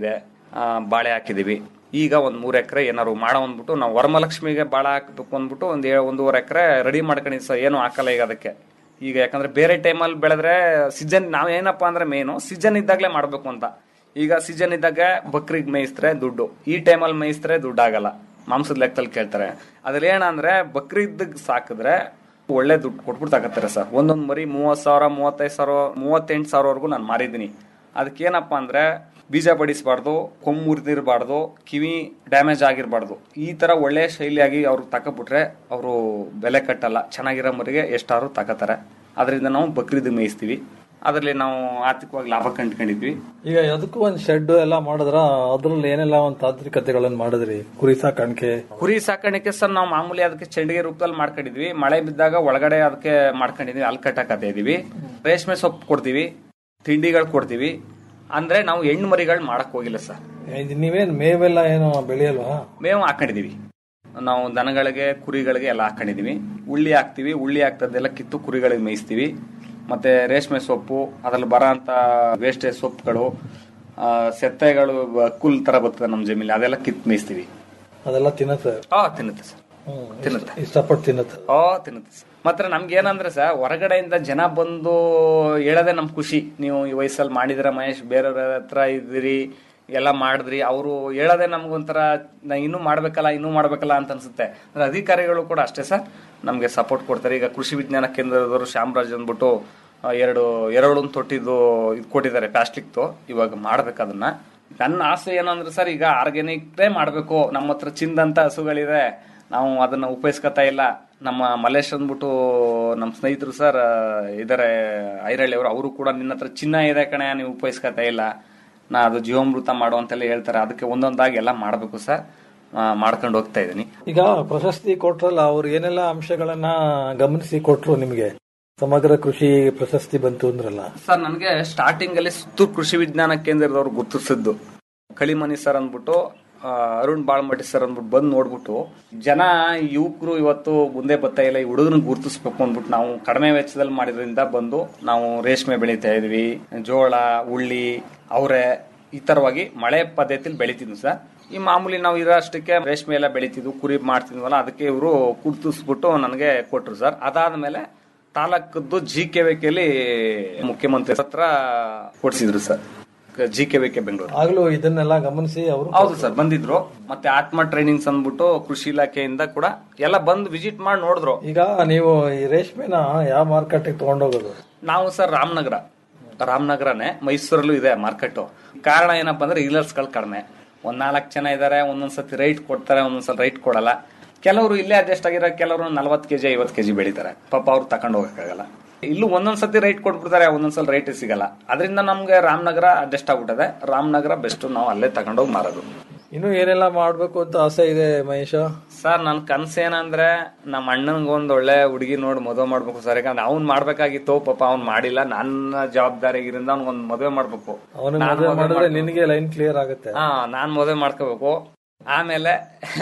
Speaker 13: ಆ, ಬಾಳೆ ಹಾಕಿದೀವಿ ಈಗ ಒಂದ್ ಮೂರ್ ಎಕರೆ ಏನಾರು ಮಾಡೋ ಅಂದ್ಬಿಟ್ಟು ನಾವು ವರಮಲಕ್ಷ್ಮಿಗೆ ಬಾಳೆ ಹಾಕ್ಬೇಕು ಅಂದ್ಬಿಟ್ಟು ಒಂದ್ ಏ- ಒಂದೂವರೆ ಎಕರೆ ರೆಡಿ ಮಾಡ್ಕೊಂಡಿದ್ವಿ ಸರ್ ಏನು ಹಾಕಲ್ಲ ಈಗ ಅದಕ್ಕೆ ಈಗ ಯಾಕಂದ್ರೆ ಬೇರೆ ಟೈಮಲ್ಲಿ ಬೆಳೆದ್ರೆ ಸೀಸನ್ ನಾವ್ ಏನಪ್ಪಾ ಅಂದ್ರೆ ಮೇನು ಸೀಸನ್ ಇದ್ದಾಗಲೇ ಮಾಡ್ಬೇಕು ಅಂತ ಈಗ ಸೀಸನ್ ಇದ್ದಾಗ ಬಕ್ರಿಗೆ ಮೇಯಿಸಿದ್ರೆ ದುಡ್ಡು ಈ ಟೈಮಲ್ಲಿ ಮೇಯಿಸಿದ್ರೆ ದುಡ್ಡು ಆಗಲ್ಲ ಮಾಂಸದ ಲೆಕ್ಕದಲ್ಲಿ ಕೇಳ್ತಾರೆ ಅದ್ರಲ್ಲಿ ಏನಂದ್ರೆ ಬಕ್ರಿದ್ ಸಾಕಿದ್ರೆ ಒಳ್ಳೆ ದುಡ್ಡು ಕೊಟ್ಬಿಟ್ಟು ತಗತ್ತಾರೆ ಸರ್ ಒಂದೊಂದು ಮರಿ ಮೂವತ್ ಸಾವಿರ ಮೂವತ್ತೈದು ಸಾವಿರ ಮೂವತ್ತೆಂಟು ಸಾವಿರವರೆಗೂ ನಾನು ಮಾರಿದ್ದೀನಿ ಅದಕ್ಕೆ ಏನಪ್ಪಾ ಅಂದ್ರೆ ಬೀಜ ಬಡಿಸಬಾರ್ದು ಕೊಂಬು ಮುರಿದಿರಬಾರ್ದು ಕಿವಿ ಡ್ಯಾಮೇಜ್ ಆಗಿರಬಾರ್ದು ಈ ತರ ಒಳ್ಳೆ ಶೈಲಿಯಾಗಿ ಅವ್ರು ತಕೊಬಿಟ್ರೆ ಅವರು ಬೆಲೆ ಕಟ್ಟಲ್ಲ ಚೆನ್ನಾಗಿರೋ ಮರಿಗೆ ಎಷ್ಟಾದ್ರು ತಗೋತಾರೆ ಅದರಿಂದ ನಾವು ಬಕ್ರಿದ್ ಮೇಯಿಸ್ತೀವಿ ಅದರಲ್ಲಿ ನಾವು ಆರ್ಥಿಕವಾಗಿ ಲಾಭ ಕಂಡ್ಕೊಂಡಿದ್ವಿ
Speaker 12: ಈಗ ಅದಕ್ಕೂ ಒಂದ್ ಶೆಡ್ ಎಲ್ಲ ಮಾಡಿದ್ರ ಅದ್ರಲ್ಲಿ ಏನೆಲ್ಲ ಒಂದ್ ತಾಂತ್ರಿಕತೆಗಳನ್ನ ಮಾಡಿದ್ರಿ ಕುರಿ ಸಾಕಾಣಿಕೆ
Speaker 13: ಕುರಿ ಸಾಕಾಣಿಕೆ ಸರ್ ನಾವು ಮಾಮೂಲಿ ಅದಕ್ಕೆ ಚೆಂಡಿಗೆ ರೂಪದಲ್ಲಿ ಮಾಡ್ಕೊಂಡಿದ್ವಿ ಮಳೆ ಬಿದ್ದಾಗ ಒಳಗಡೆ ಅದಕ್ಕೆ ಮಾಡ್ಕೊಂಡಿದ್ವಿ ಅಲ್ಲಿ ಕಟ್ಟಕತ್ತ ಇದೀವಿ ರೇಷ್ಮೆ ಸೊಪ್ಪು ಕೊಡ್ತೀವಿ ತಿಂಡಿಗಳು ಕೊಡ್ತೀವಿ ಅಂದ್ರೆ ನಾವು ಹೆಣ್ಣು ಮರಿಗಳು ಮಾಡಕ್ ಹೋಗಿಲ್ಲ ಸರ್
Speaker 12: ಇದ್ ನೀವೇನ್ ಮೇವೆಲ್ಲ ಏನು ಬೆಳೆಯಲ್ವಾ
Speaker 13: ಮೇವು ಹಾಕೊಂಡಿದೀವಿ ನಾವು ದನಗಳಿಗೆ ಕುರಿಗಳಿಗೆ ಎಲ್ಲ ಹಾಕೊಂಡಿದೀವಿ ಉಳ್ಳಿ ಹಾಕ್ತಿವಿ ಉಳ್ಳಿ ಹಾಕ್ತದ್ದೆಲ್ಲ ಕಿತ್ತು ಕುರಿಗಳಿಗೆ ಮೇಯಿಸ್ತೀವಿ ಮತ್ತೆ ರೇಷ್ಮೆ ಸೊಪ್ಪು ಅದ್ರಲ್ಲಿ ಬರೋ ಅಂತ ವೇಸ್ಟೇಜ್ ಸೊಪ್ಪುಗಳು ಆ, ಸೆತ್ತೆಗಳು ಕುಲ್ ತರ ಬರ್ತದೆ ನಮ್ಮ ಜಮೀಲಿ ಅದೆಲ್ಲ ಕಿತ್ ಮೇಯಿಸ್ತೀವಿ
Speaker 12: ಅದೆಲ್ಲ ತಿನ್ನತ್ತೆ
Speaker 13: ಆ ತಿನ್ನುತ್ತೆ ಸರ್ ತಿನ್ನುತ್ತೆ
Speaker 12: ಇಷ್ಟಪಟ್ಟು ತಿನ್ನತ್ತೆ
Speaker 13: ಓ ತಿನ್ನುತ್ತೆ ಸರ್. ಮಾತ್ರ ನಮ್ಗೆ ಏನಂದ್ರೆ ಸರ್ ಹೊರಗಡೆಯಿಂದ ಜನ ಬಂದು ಹೇಳೋದೇ ನಮ್ ಖುಷಿ ನೀವು ಈ ವಯಸ್ಸಲ್ಲಿ ಮಾಡಿದಿರ ಮಹೇಶ್ ಬೇರೆಯವ್ರ ಹತ್ರ ಇದ್ದೀರಿ ಎಲ್ಲ ಮಾಡಿದ್ರಿ ಅವರು ಹೇಳೋದೇ ನಮ್ಗೊಂಥರ ನಾ ಇನ್ನೂ ಮಾಡ್ಬೇಕಲ್ಲ ಇನ್ನೂ ಮಾಡ್ಬೇಕಲ್ಲ ಅಂತ ಅನ್ಸುತ್ತೆ ಅಂದ್ರೆ ಅಧಿಕಾರಿಗಳು ಕೂಡ ಅಷ್ಟೇ ಸರ್ ನಮ್ಗೆ ಸಪೋರ್ಟ್ ಕೊಡ್ತಾರೆ ಈಗ ಕೃಷಿ ವಿಜ್ಞಾನ ಕೇಂದ್ರದವರು ಶ್ಯಾಮರಾಜ್ ಅಂದ್ಬಿಟ್ಟು ಆ, ಎರಡು ಎರಡು ತೊಟ್ಟಿದ್ದು ಇದು ಕೊಟ್ಟಿದ್ದಾರೆ ಪ್ಲಾಸ್ಟಿಕ್ದು ಇವಾಗ ಮಾಡ್ಬೇಕು ಅದನ್ನ ನನ್ನ ಆಸೆ ಏನಂದ್ರೆ ಸರ್ ಈಗ ಆರ್ಗ್ಯಾನಿಕ್ ಮಾಡ್ಬೇಕು ನಮ್ಮ ಹತ್ರ ಚಿಂದಂತ ಹಸುಗಳಿದೆ ನಾವು ಅದನ್ನ ಉಪಯೋಗಿಸ್ಕೊತಾ ಇಲ್ಲ ನಮ್ಮ ಮಲೇಶ್ ಅಂದ್ಬಿಟ್ಟು ನಮ್ಮ ಸ್ನೇಹಿತರು ಸರ್ ಇದಾರೆ ಐರಳ್ಳಿ ಅವರು ಅವರು ಕೂಡ ನಿನ್ನ ಹತ್ರ ಚಿನ್ನ ಇದೆ ಕಣೆ ನೀವು ಉಪಯೋಗಿಸ್ಕೊತಾ ಇಲ್ಲ ನಾ ಅದು ಜೀವಾಮೃತ ಮಾಡು ಅಂತೆಲ್ಲ ಹೇಳ್ತಾರೆ ಅದಕ್ಕೆ ಒಂದೊಂದಾಗಿ ಎಲ್ಲ ಮಾಡಬೇಕು ಸರ್ ಮಾಡ್ಕೊಂಡು ಹೋಗ್ತಾ ಇದ್ದೀನಿ
Speaker 12: ಈಗ ಪ್ರಶಸ್ತಿ ಕೊಟ್ರಲ್ಲ ಅವ್ರು ಏನೆಲ್ಲ ಅಂಶಗಳನ್ನ ಗಮನಿಸಿ ಕೊಟ್ರು ನಿಮ್ಗೆ ಸಮಗ್ರ ಕೃಷಿ ಪ್ರಶಸ್ತಿ ಬಂತು ಅಂದ್ರಲ್ಲ
Speaker 13: ಸರ್ ನನಗೆ ಸ್ಟಾರ್ಟಿಂಗ್ ಅಲ್ಲಿ ಸುತ್ತೂರು ಕೃಷಿ ವಿಜ್ಞಾನ ಕೇಂದ್ರದವ್ರು ಗುರುತಿಸಿದ್ದು ಕಳಿಮನಿ ಸರ್ ಅಂದ್ಬಿಟ್ಟು ಆ, ಅರುಣ್ ಬಾಳ್ಮಟ್ಟಿ ಸರ್ ಅಂದ್ಬಿಟ್ಟು ಬಂದು ನೋಡ್ಬಿಟ್ಟು ಜನ ಯುವಕರು ಇವತ್ತು ಮುಂದೆ ಬರ್ತಾ ಇಲ್ಲ ಈ ಹುಡುಗನ ಗುರುತಿಸ್ಬೇಕು ಅಂದ್ಬಿಟ್ಟು ನಾವು ಕಡಿಮೆ ವೆಚ್ಚದಲ್ಲಿ ಮಾಡಿದ್ರಿಂದ ಬಂದು ನಾವು ರೇಷ್ಮೆ ಬೆಳೀತಾ ಇದ್ವಿ ಜೋಳ ಉಳ್ಳಿ ಅವರೆ ಈ ತರವಾಗಿ ಮಳೆ ಪದ್ಧತಿಲಿ ಬೆಳಿತಿದ್ವಿ ಸರ್ ಈ ಮಾಮೂಲಿ ನಾವು ಇರೋಷ್ಟಕ್ಕೆ ರೇಷ್ಮೆ ಎಲ್ಲ ಬೆಳಿತಿದ್ವು ಕುರಿ ಮಾಡ್ತಿದ್ವಲ್ಲ ಅದಕ್ಕೆ ಇವರು ಗುರುತಿಸ್ಬಿಟ್ಟು ನನಗೆ ಕೊಟ್ರು ಸರ್ ಅದಾದ್ಮೇಲೆ ತಾಲೂಕದ್ದು ಜಿ ಕೆ ವೇಕೆಯಲ್ಲಿ ಮುಖ್ಯಮಂತ್ರಿ ಹತ್ರ ಕೊಡ್ಸಿದ್ರು sir G K V K Bengaluru
Speaker 12: ಆಗ್ಲೂ ಇದನ್ನೆಲ್ಲ ಗಮನಿಸಿ ಅವರು
Speaker 13: ಹೌದು ಸರ್ ಬಂದಿದ್ರು ಮತ್ತೆ ಆತ್ಮ ಟ್ರೈನಿಂಗ್ಸ್ ಅಂದ್ಬಿಟ್ಟು ಕೃಷಿ ಇಲಾಖೆಯಿಂದ ಕೂಡ ಎಲ್ಲ ಬಂದು ವಿಸಿಟ್ ಮಾಡಿ ನೋಡಿದ್ರು
Speaker 12: ಈಗ ನೀವು ಈ ರೇಷ್ಮೆನ ಯಾವ ಮಾರ್ಕೆಟ್ಗೆ ತಗೊಂಡೋಗೋದು
Speaker 13: ನಾವು ಸರ್ ರಾಮನಗರ ರಾಮನಗರನೇ ಮೈಸೂರಲ್ಲೂ ಇದೆ ಮಾರ್ಕೆಟ್ ಕಾರಣ ಏನಪ್ಪಾ ಅಂದ್ರೆ ರೀಲರ್ಸ್ ಗಳು ಕಡಿಮೆ ಒಂದ್ ನಾಲ್ಕು ಜನ ಇದಾರೆ ಒಂದೊಂದ್ಸತಿ ರೈಟ್ ಕೊಡ್ತಾರೆ ಒಂದೊಂದ್ಸಲ ರೈಟ್ ಕೊಡಲ್ಲ ಕೆಲವರು ಇಲ್ಲೇ ಅಡ್ಜಸ್ಟ್ ಆಗಿರೋ ಕೆಲವರು ನಲ್ವತ್ತು ಕೆಜಿ ಐವತ್ತು ಕೆಜಿ ಬೆಳಿತಾರೆ ಪಾಪ ಅವ್ರು ತಗೊಂಡು ಹೋಗಕ್ಕಾಗಲ್ಲ ಇಲ್ಲೂ ಒಂದೊಂದ್ಸತಿ ರೈಟ್ ಕೊಟ್ಬಿಡ್ತಾರೆ ಒಂದೊಂದ್ಸಲ ರೈಟ್ ಸಿಗಲ್ಲ ಅದರಿಂದ ನಮ್ಗೆ ರಾಮನಗರ ಅಡ್ಜಸ್ಟ್ ಆಗ್ಬಿಟ್ಟದೆ ರಾಮನಗರ ಬೆಸ್ಟ್ ನಾವು ಅಲ್ಲೇ ತಗೊಂಡೋಗಿ ಮಾರೋದು
Speaker 12: ಇನ್ನು ಏನೆಲ್ಲ ಮಾಡ್ಬೇಕು ಅಂತ ಆಸೆ ಇದೆ ಮಹೇಶ
Speaker 13: ಸರ್ ನನ್ ಕನ್ಸೇನಂದ್ರೆ ನಮ್ಮ ಅಣ್ಣನ್ಗೆ ಒಂದ್ ಒಳ್ಳೆ ಹುಡುಗಿ ನೋಡಿ ಮದುವೆ ಮಾಡ್ಬೇಕು ಸರ್ ಯಾಕಂದ್ರೆ ಅವ್ನ್ ಮಾಡ್ಬೇಕಾಗಿತ್ತು ಪಾಪ ಅವ್ನ್ ಮಾಡಿಲ್ಲ ನನ್ನ ಜವಾಬ್ದಾರಿಗಿರಿಂದ ಅವ್ನಿಗೊಂದ್ ಮದುವೆ ಮಾಡ್ಬೇಕು
Speaker 12: ಅವನ
Speaker 13: ನಾನ್
Speaker 12: ಮದುವೆ
Speaker 13: ಮದ್ವೆ
Speaker 12: ಮಾಡಿದ್ರೆ
Speaker 13: ಮಾಡ್ಬೇಕು.
Speaker 12: ನಿನಗೆ ಲೈನ್ ಕ್ಲಿಯರ್ ಆಗುತ್ತೆ
Speaker 13: ಹಾ ನಾನ್ ಮದುವೆ ಮಾಡ್ಕೋಬೇಕು ಆಮೇಲೆ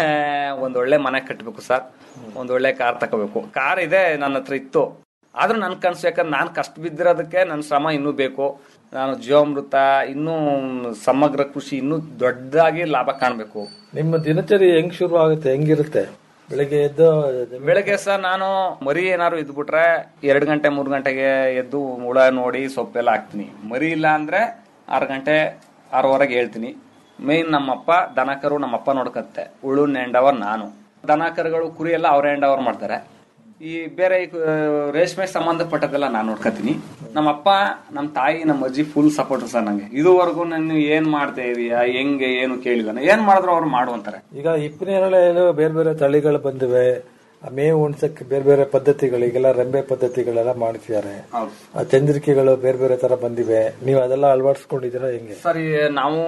Speaker 13: ಒಂದ್ ಒಳ್ಳೆ ಮನೆ ಕಟ್ಟಬೇಕು ಸರ್ ಒಂದ್ ಒಳ್ಳೆ ಕಾರ್ ತಗೋಬೇಕು ಕಾರ್ ಇದೆ ನನ್ನ ಹತ್ರ ಇತ್ತು ಆದ್ರೂ ನನ್ ಕನ್ಸು ಯಾಕಂದ್ರೆ ನಾನ್ ಕಷ್ಟ ಬಿದ್ದಿರೋದಕ್ಕೆ ನನ್ ಶ್ರಮ ಇನ್ನೂ ಬೇಕು ನಾನು ಜೀವಾಮೃತ ಇನ್ನೂ ಸಮಗ್ರ ಕೃಷಿ ಇನ್ನೂ ದೊಡ್ಡದಾಗಿ ಲಾಭ ಕಾಣ್ಬೇಕು
Speaker 12: ನಿಮ್ಮ ದಿನಚರಿ ಹೆಂಗ್ ಶುರು ಆಗುತ್ತೆ ಹೆಂಗಿರುತ್ತೆ ಬೆಳಿಗ್ಗೆ ಎದ್ದು
Speaker 13: ಬೆಳಗ್ಗೆ ಸರ್ ನಾನು ಮರಿ ಏನಾದ್ರು ಇದ್ಬಿಟ್ರೆ ಎರಡ್ ಗಂಟೆ ಮೂರ್ ಗಂಟೆಗೆ ಎದ್ದು ಹುಳ ನೋಡಿ ಸೊಪ್ಪೆಲ್ಲ ಹಾಕ್ತೀನಿ ಮರಿ ಇಲ್ಲ ಅಂದ್ರೆ ಆರು ಗಂಟೆ ಆರೂವರೆಗೆ ಹೇಳ್ತೀನಿ ಮೇನ್ ನಮ್ಮಪ್ಪ ದನಕರು ನಮ್ಮಪ್ಪ ನೋಡ್ಕತ್ತೆ ಉಳು ನೆಂಡವರ್ ನಾನು ದನಕರುಗಳು ಕುರಿ ಎಲ್ಲ ಅವ್ರ ಎಂಡವರ್ ಮಾಡ್ತಾರೆ ಈ ಬೇರೆ ಈ, ಆ, ರೇಷ್ಮೆಗೆ ಸಂಬಂಧಪಟ್ಟದೆಲ್ಲ ನಾನು ನೋಡ್ಕತೀನಿ ನಮ್ಮಪ್ಪ ನಮ್ಮ ತಾಯಿ ನಮ್ಮ ಅಜ್ಜಿ ಫುಲ್ ಸಪೋರ್ಟ್ ಸರ್ ನಂಗೆ ಇದುವರೆಗೂ ನಾನು ಏನ್ ಮಾಡ್ತಾ ಇದೀಯಾ ಹೆಂಗೆ ಏನು ಕೇಳಿಲ್ಲ ನಾನ್ ಏನ್ ಮಾಡಿದ್ರು ಅವ್ರು ಮಾಡುವಂತಾರೆ
Speaker 12: ಈಗ ಇಪ್ಪನೇರಳೆಯಲ್ಲೂ ಬೇರೆ ಬೇರೆ ತಳಿಗಳು ಬಂದಿವೆ ಆ ಮೇವು ಉಣ್ಸಕ್ಕೆ ಬೇರೆ ಬೇರೆ ಪದ್ಧತಿಗಳು ಈಗೆಲ್ಲ ರೆಂಬೆ ಪದ್ಧತಿಗಳೆಲ್ಲ ಮಾಡ್ತಿದ್ದಾರೆ
Speaker 13: ಹೌದು
Speaker 12: ಆ ಚಂದ್ರಿಕೆಗಳು ಬೇರೆ ಬೇರೆ ತರ ಬಂದಿವೆ ನೀವು ಅದೆಲ್ಲ ಅಳವಡಿಸ್ಕೊಂಡಿದ್ದೀರಾ ಹೆಂಗೆ
Speaker 13: ಸರಿ ನಾವು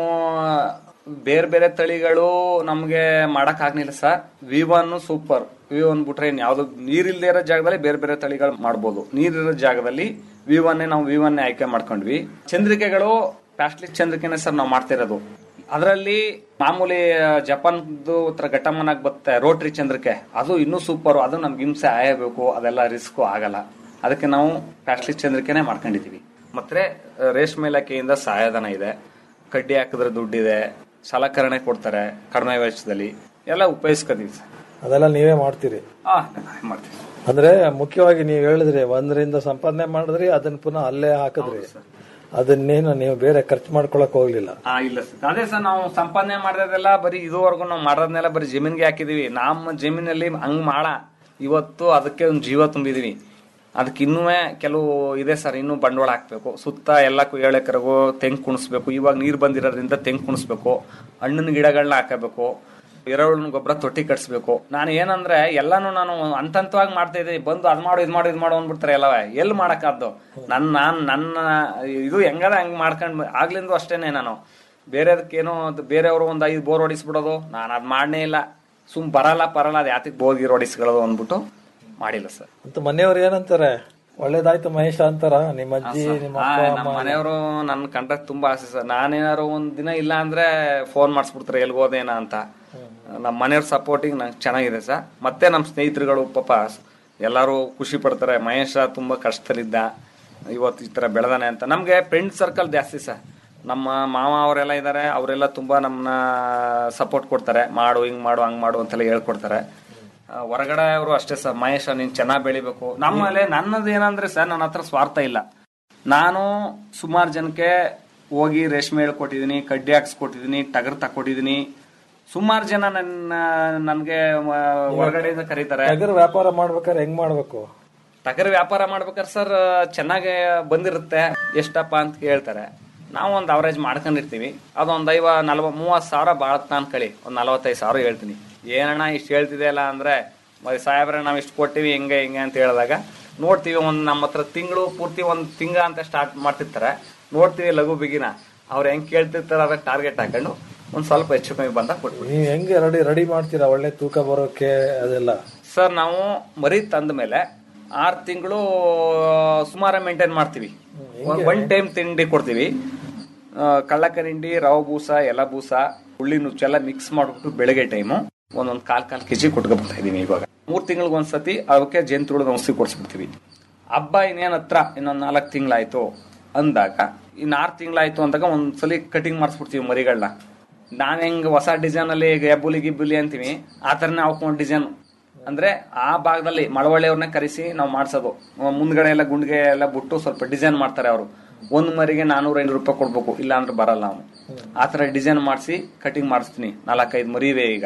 Speaker 13: ಬೇರೆ ಬೇರೆ ತಳಿಗಳು ನಮ್ಗೆ ಮಾಡಕ್ ಆಗ್ಲಿಲ್ಲ sir V one super V one ಬಿಟ್ರೆ ಇನ್ ಯಾವ್ದು ನೀರಿಲ್ದೇ ಇರೋ ಜಾಗದಲ್ಲಿ ಬೇರೆ ಬೇರೆ ತಳಿಗಳು ಮಾಡ್ಬೋದು ನೀರಿರೋ ಜಾಗದಲ್ಲಿ ವಿ ಒನ್ ನಾವು ವಿ ಒನ್ ಆಯ್ಕೆ ಮಾಡ್ಕೊಂಡ್ವಿ ಚಂದ್ರಿಕೆಗಳು ಪ್ಲಾಸ್ಟಿಕ್ ಚಂದ್ರಿಕೆನೆ ಸರ್ ನಾವು ಮಾಡ್ತಾ ಇರೋದು ಅದರಲ್ಲಿ ಮಾಮೂಲಿ ಜಪಾನ್ದು ಹತ್ರ ಘಟಮನಾಗ್ ಬರುತ್ತೆ ರೋಟ್ರಿ ಚಂದ್ರಿಕೆ ಅದು ಇನ್ನೂ ಸೂಪರ್ ಅದು ನಮ್ಗೆ ಹಿಂಸೆ ಆಯಬೇಕು ಅದೆಲ್ಲ ರಿಸ್ಕ್ ಆಗಲ್ಲ ಅದಕ್ಕೆ ನಾವು ಪ್ಲಾಸ್ಟಿಕ್ ಚಂದ್ರಿಕೆನೆ ಮಾಡ್ಕೊಂಡಿದೀವಿ ಮತ್ತೆ ರೇಷ್ಮೆ ಇಲಾಖೆಯಿಂದ ಸಹಾಯಧನ ಇದೆ ಕಡ್ಡಿ ಹಾಕಿದ್ರೆ ದುಡ್ಡಿದೆ ಸಲಕರಣೆ ಕೊಡ್ತಾರೆ ಕಡಿಮೆ ವೆಚ್ಚದಲ್ಲಿ ಎಲ್ಲ ಉಪಯೋಗಿಸ್ಕೊತೀವಿ ಸರ್
Speaker 12: ಅದೆಲ್ಲ ನೀವೇ ಮಾಡ್ತೀರಿ
Speaker 13: ಆ, ಮಾಡ್ತೀವಿ
Speaker 12: ಅಂದ್ರೆ ಮುಖ್ಯವಾಗಿ ನೀವು ಹೇಳಿದ್ರಿ ಒಂದರಿಂದ ಸಂಪಾದನೆ ಮಾಡಿದ್ರಿ ಅದನ್ನ ಪುನಃ ಅಲ್ಲೇ ಹಾಕಿದ್ರಿ ಅದನ್ನೇನು ನೀವು ಬೇರೆ ಖರ್ಚು ಮಾಡ್ಕೊಳಕ್ ಹೋಗ್ಲಿಲ್ಲ
Speaker 13: ಆ ಇಲ್ಲ ಸರ್ ಅದೇ ಸರ್ ನಾವು ಸಂಪಾದನೆ ಮಾಡಿರೋದೆಲ್ಲ ಬರೀ ಇದುವರೆಗೂ ನಾವು ಮಾಡೋದನ್ನೆಲ್ಲ ಬರೀ ಜಮೀನ್ಗೆ ಹಾಕಿದೀವಿ ನಮ್ಮ ಜಮೀನಲ್ಲಿ ಹಂಗ್ ಮಾಡ ಇವತ್ತು ಅದಕ್ಕೆ ಒಂದು ಜೀವ ತುಂಬಿದೀವಿ ಅದಕ್ಕೆ ಇನ್ನೂ ಕೆಲವು ಇದೆ ಸರ್ ಇನ್ನೂ ಬಂಡವಾಳ ಹಾಕ್ಬೇಕು ಸುತ್ತ ಎಲ್ಲಕ್ಕೂ ಏಳು ಎಕರೆಗೂ ತೆಂಗು ಕುಣಿಸ್ಬೇಕು ಇವಾಗ ನೀರು ಬಂದಿರೋದ್ರಿಂದ ತೆಂಗು ಕುಣಿಸ್ಬೇಕು ಹಣ್ಣಿನ ಗಿಡಗಳನ್ನ ಹಾಕಬೇಕು ಎರೆಹುಳಿನ ಗೊಬ್ಬರ ತೊಟ್ಟಿ ಕಟ್ಸ್ಬೇಕು ನಾನು ಏನಂದ್ರೆ ಎಲ್ಲಾನು ನಾನು ಹಂತವಾಗಿ ಮಾಡ್ತಾ ಇದ್ದೀನಿ ಬಂದು ಅದ್ ಮಾಡು ಇದ್ ಮಾಡು ಇದ್ ಮಾಡು ಅಂದ್ಬಿಡ್ತಾರೆ ಎಲ್ಲವ ಎಲ್ಲಿ ಮಾಡಕ್ಕಾದ್ದು ನನ್ನ ನಾನ್ ನನ್ನ ಇದು ಹೆಂಗದ ಹಂಗ್ ಮಾಡ್ಕೊಂಡ್ ಆಗ್ಲಿಂದ ಅಷ್ಟೇನೆ ನಾನು ಬೇರೆದಕ್ಕೇನೋ ಅದು ಬೇರೆಯವರು ಒಂದ್ ಐದು ಬೋರ್ ಹೊಡಿಸ್ಬಿಡೋದು ನಾನು ಅದ್ ಮಾಡನೇ ಇಲ್ಲ ಸುಮ್ ಬರಲ್ಲ ಬರಲ್ಲ ಅದ್ ಯಾತಕ್ ಬೋರ್ ಗೀರ್ ಹೊಡಿಸ್ಕೊಳ್ಳೋದು ಅಂದ್ಬಿಟ್ಟು ಮಾಡಿಲ್ಲ ಸರ್
Speaker 12: ಅಂತ ಮನೆಯವ್ರು ಏನಂತಾರೆ ಒಳ್ಳೇದಾಯ್ತು ಮಹೇಶ ಅಂತಾರ ನಿಮ್ಮ ಅಜ್ಜಿ ನಿಮ್ಮ ಅಪ್ಪ
Speaker 13: ನಮ್ಮ
Speaker 12: ಅಮ್ಮ
Speaker 13: ಮನೆಯವರು ನನ್ನ ಕಂಡ್ರೆ ತುಂಬಾ ಆಸೆ ಸರ್ ನಾನೇನಾರು ಒಂದ್ ದಿನ ಇಲ್ಲ ಅಂದ್ರೆ ಫೋನ್ ಮಾಡಿಸ್ಬಿಡ್ತಾರೆ ಎಲ್ಲಿ ಹೋದೇನ ಅಂತ ನಮ್ಮ ಮನೆಯವ್ರ ಸಪೋರ್ಟಿಂಗ್ ನಂಗೆ ಚೆನ್ನಾಗಿದೆ ಸರ್ ಮತ್ತೆ ನಮ್ಮ ಸ್ನೇಹಿತರುಗಳು ಪಾಪ ಎಲ್ಲರೂ ಖುಷಿ ಪಡ್ತಾರೆ ಮಹೇಶ ತುಂಬಾ ಕಷ್ಟದಲ್ಲಿದ್ದ ಇವತ್ತು ಈ ತರ ಬೆಳೆದಾನೆ ಅಂತ ನಮ್ಗೆ ಫ್ರೆಂಡ್ ಸರ್ಕಲ್ ಜಾಸ್ತಿ ಸರ್ ನಮ್ಮ ಮಾವ ಅವರೆಲ್ಲ ಇದ್ದಾರೆ ಅವರೆಲ್ಲ ತುಂಬಾ ನಮ್ಮನ್ನ ಸಪೋರ್ಟ್ ಕೊಡ್ತಾರೆ ಮಾಡು ಹಿಂಗ್ ಮಾಡು ಹಂಗ್ ಮಾಡು ಅಂತೆಲ್ಲ ಹೇಳ್ಕೊಡ್ತಾರೆ ಆ, ಹೊರಗಡೆ ಅವರು ಅಷ್ಟೇ ಸರ್ ಮಹೇಶ ನೀನ್ ಚೆನ್ನಾಗಿ ಬೆಳಿಬೇಕು ನಮ್ಮಲ್ಲಿ ನನ್ನದು ಏನಂದ್ರೆ ಸರ್ ನನ್ನ ಹತ್ರ ಸ್ವಾರ್ಥ ಇಲ್ಲ ನಾನು ಸುಮಾರು ಜನಕ್ಕೆ ಹೋಗಿ ರೇಷ್ಮೆ ಹೇಳ್ಕೊಟ್ಟಿದೀನಿ ಕಡ್ಡಿ ಹಾಕ್ಸ್ಕೊಟ್ಟಿದೀನಿ ಟಗರ್ ತಕೊಟ್ಟಿದೀನಿ ಸುಮಾರು ಜನ ನನ್ನ ನನ್ಗೆ ಮ, ಹೊರಗಡೆಯಿಂದ ಕರೀತಾರೆ
Speaker 12: ಟಗರ್ ವ್ಯಾಪಾರ ಮಾಡ್ಬೇಕಾದ್ರೆ ಹೆಂಗ್ ಮಾಡ್ಬೇಕು
Speaker 13: ಟಗರ್ ವ್ಯಾಪಾರ ಮಾಡ್ಬೇಕಾದ್ರೆ ಸರ್ ಚೆನ್ನಾಗಿ ಬಂದಿರುತ್ತೆ ಎಷ್ಟಪ್ಪ ಅಂತ ಕೇಳ್ತಾರೆ ನಾವು ಒಂದು ಅವರೇಜ್ ಮಾಡ್ಕೊಂಡಿರ್ತೀವಿ ಅದೊಂದು ಐವ ನಲ್ವ ಮೂವತ್ತು ಸಾವಿರ ಬಾಳತ್ ಅನ್ಕೊಳ್ಳಿ ಒಂದು ನಲವತ್ತೈದು ಸಾವಿರ ಹೇಳ್ತೀನಿ ಏನಣ್ಣ ಇಷ್ಟು ಹೇಳ್ತಿದೆಯಲ್ಲ ಅಂದ್ರೆ ಮತ್ತೆ ಸಾಹೇಬ್ರೆ ನಾವು ಇಷ್ಟು ಕೊಟ್ಟಿವಿ ಹಿಂಗೆ ಹಿಂಗೆ ಅಂತ ಹೇಳಿದಾಗ ನೋಡ್ತೀವಿ ಒಂದು ನಮ್ಮ ಹತ್ರ ತಿಂಗಳು ಪೂರ್ತಿ ಒಂದು ತಿಂಗ ಅಂತ ಸ್ಟಾರ್ಟ್ ಮಾಡ್ತಿರ್ತಾರೆ ನೋಡ್ತೀವಿ ಲಘು ಬಿಗಿನ ಅವ್ರು ಹೆಂಗ್ ಕೇಳ್ತಿರ್ತಾರೆ ಅದಕ್ಕೆ ಟಾರ್ಗೆಟ್ ಹಾಕೊಂಡು ಒಂದು ಸ್ವಲ್ಪ ಹೆಚ್ಚು ಕಮ್ಮಿ ಬಂದಾಗ ಕೊಟ್ಬಿಡ್ತೀವಿ
Speaker 12: ನೀವ್ ಹೆಂಗೆ ರೆಡಿ ರೆಡಿ ಮಾಡ್ತೀರಾ ಒಳ್ಳೆ ತೂಕ ಬರೋಕೆ ಅದೆಲ್ಲ
Speaker 13: ಸರ್ ನಾವು ಮರಿ ತಂದ ಮೇಲೆ ಆರು ತಿಂಗಳು ಸುಮಾರ ಮೇಂಟೈನ್ ಮಾಡ್ತೀವಿ ಒನ್ ಟೈಮ್ ತಿಂಡಿ ಕೊಡ್ತೀವಿ ಆ, ಕಳ್ಳಕರಿಂಡಿ ರವೆ ಬೂಸ ಎಲ ಬೂಸ ಹುಳ್ಳಿ ನುಚ್ಚೆಲ್ಲ ಮಿಕ್ಸ್ ಮಾಡ್ಬಿಟ್ಟು ಬೆಳಗ್ಗೆ ಟೈಮು ಒಂದೊಂದ್ ಕಾಲ್ ಕಾಲ್ ಕೆಜಿ ಕೊಟ್ಕೊಬರ್ತಾ ಇದೀನಿ ಇವಾಗ ಮೂರ್ ತಿಂಗಳಿಗೆ ಒಂದ್ಸತಿ ಅವಕ್ಕೆ ಜೇನುತುಳದ ಔಷಧಿ ಕೊಡ್ಸ್ಬಿಡ್ತೀವಿ ಹಬ್ಬ ಇನ್ನೇನ್ ಹತ್ರ ಇನ್ನೊಂದ್ ನಾಲ್ಕು ತಿಂಗಳಾಯ್ತು ಅಂದಾಗ ಇನ್ ಆರು ತಿಂಗಳಾಯ್ತು ಅಂದಾಗ ಒಂದ್ಸಲಿ ಕಟಿಂಗ್ ಮಾಡಿಸ್ಬಿಡ್ತೀವಿ ಮರಿಗಳನ್ನ ನಾವ್ ಹೆಂಗ್ ಹೊಸ ಡಿಸೈನ್ ಅಲ್ಲಿ ಈಗ ಹೆಬ್ಬುಲಿ ಗಿಬ್ಬುಲಿ ಅಂತೀವಿ ಆ ತರನೇ ಹಾಕೊಂಡ್ ಡಿಸೈನ್ ಅಂದ್ರೆ ಆ ಭಾಗದಲ್ಲಿ ಮಳವಳ್ಳಿಯವ್ರನ್ನ ಕರೆಸಿ ನಾವು ಮಾಡ್ಸೋದು ಅಹ್ ಮುಂದ್ಗಡೆ ಎಲ್ಲ ಗುಂಡಿಗೆ ಎಲ್ಲ ಬಿಟ್ಟು ಸ್ವಲ್ಪ ಡಿಸೈನ್ ಮಾಡ್ತಾರೆ ಅವರು ಒಂದ್ ಮರಿಗೆ ನಾನೂರ ಐನೂರು ರೂಪಾಯಿ ಕೊಡ್ಬೇಕು ಇಲ್ಲ ಅಂದ್ರೆ ಬರಲ್ಲ ನಾವು ಆ ತರ ಡಿಸೈನ್ ಮಾಡಿಸಿ ಕಟಿಂಗ್ ಮಾಡಿಸ್ತೀನಿ ನಾಲ್ಕೈದು ಮರಿವೆ ಈಗ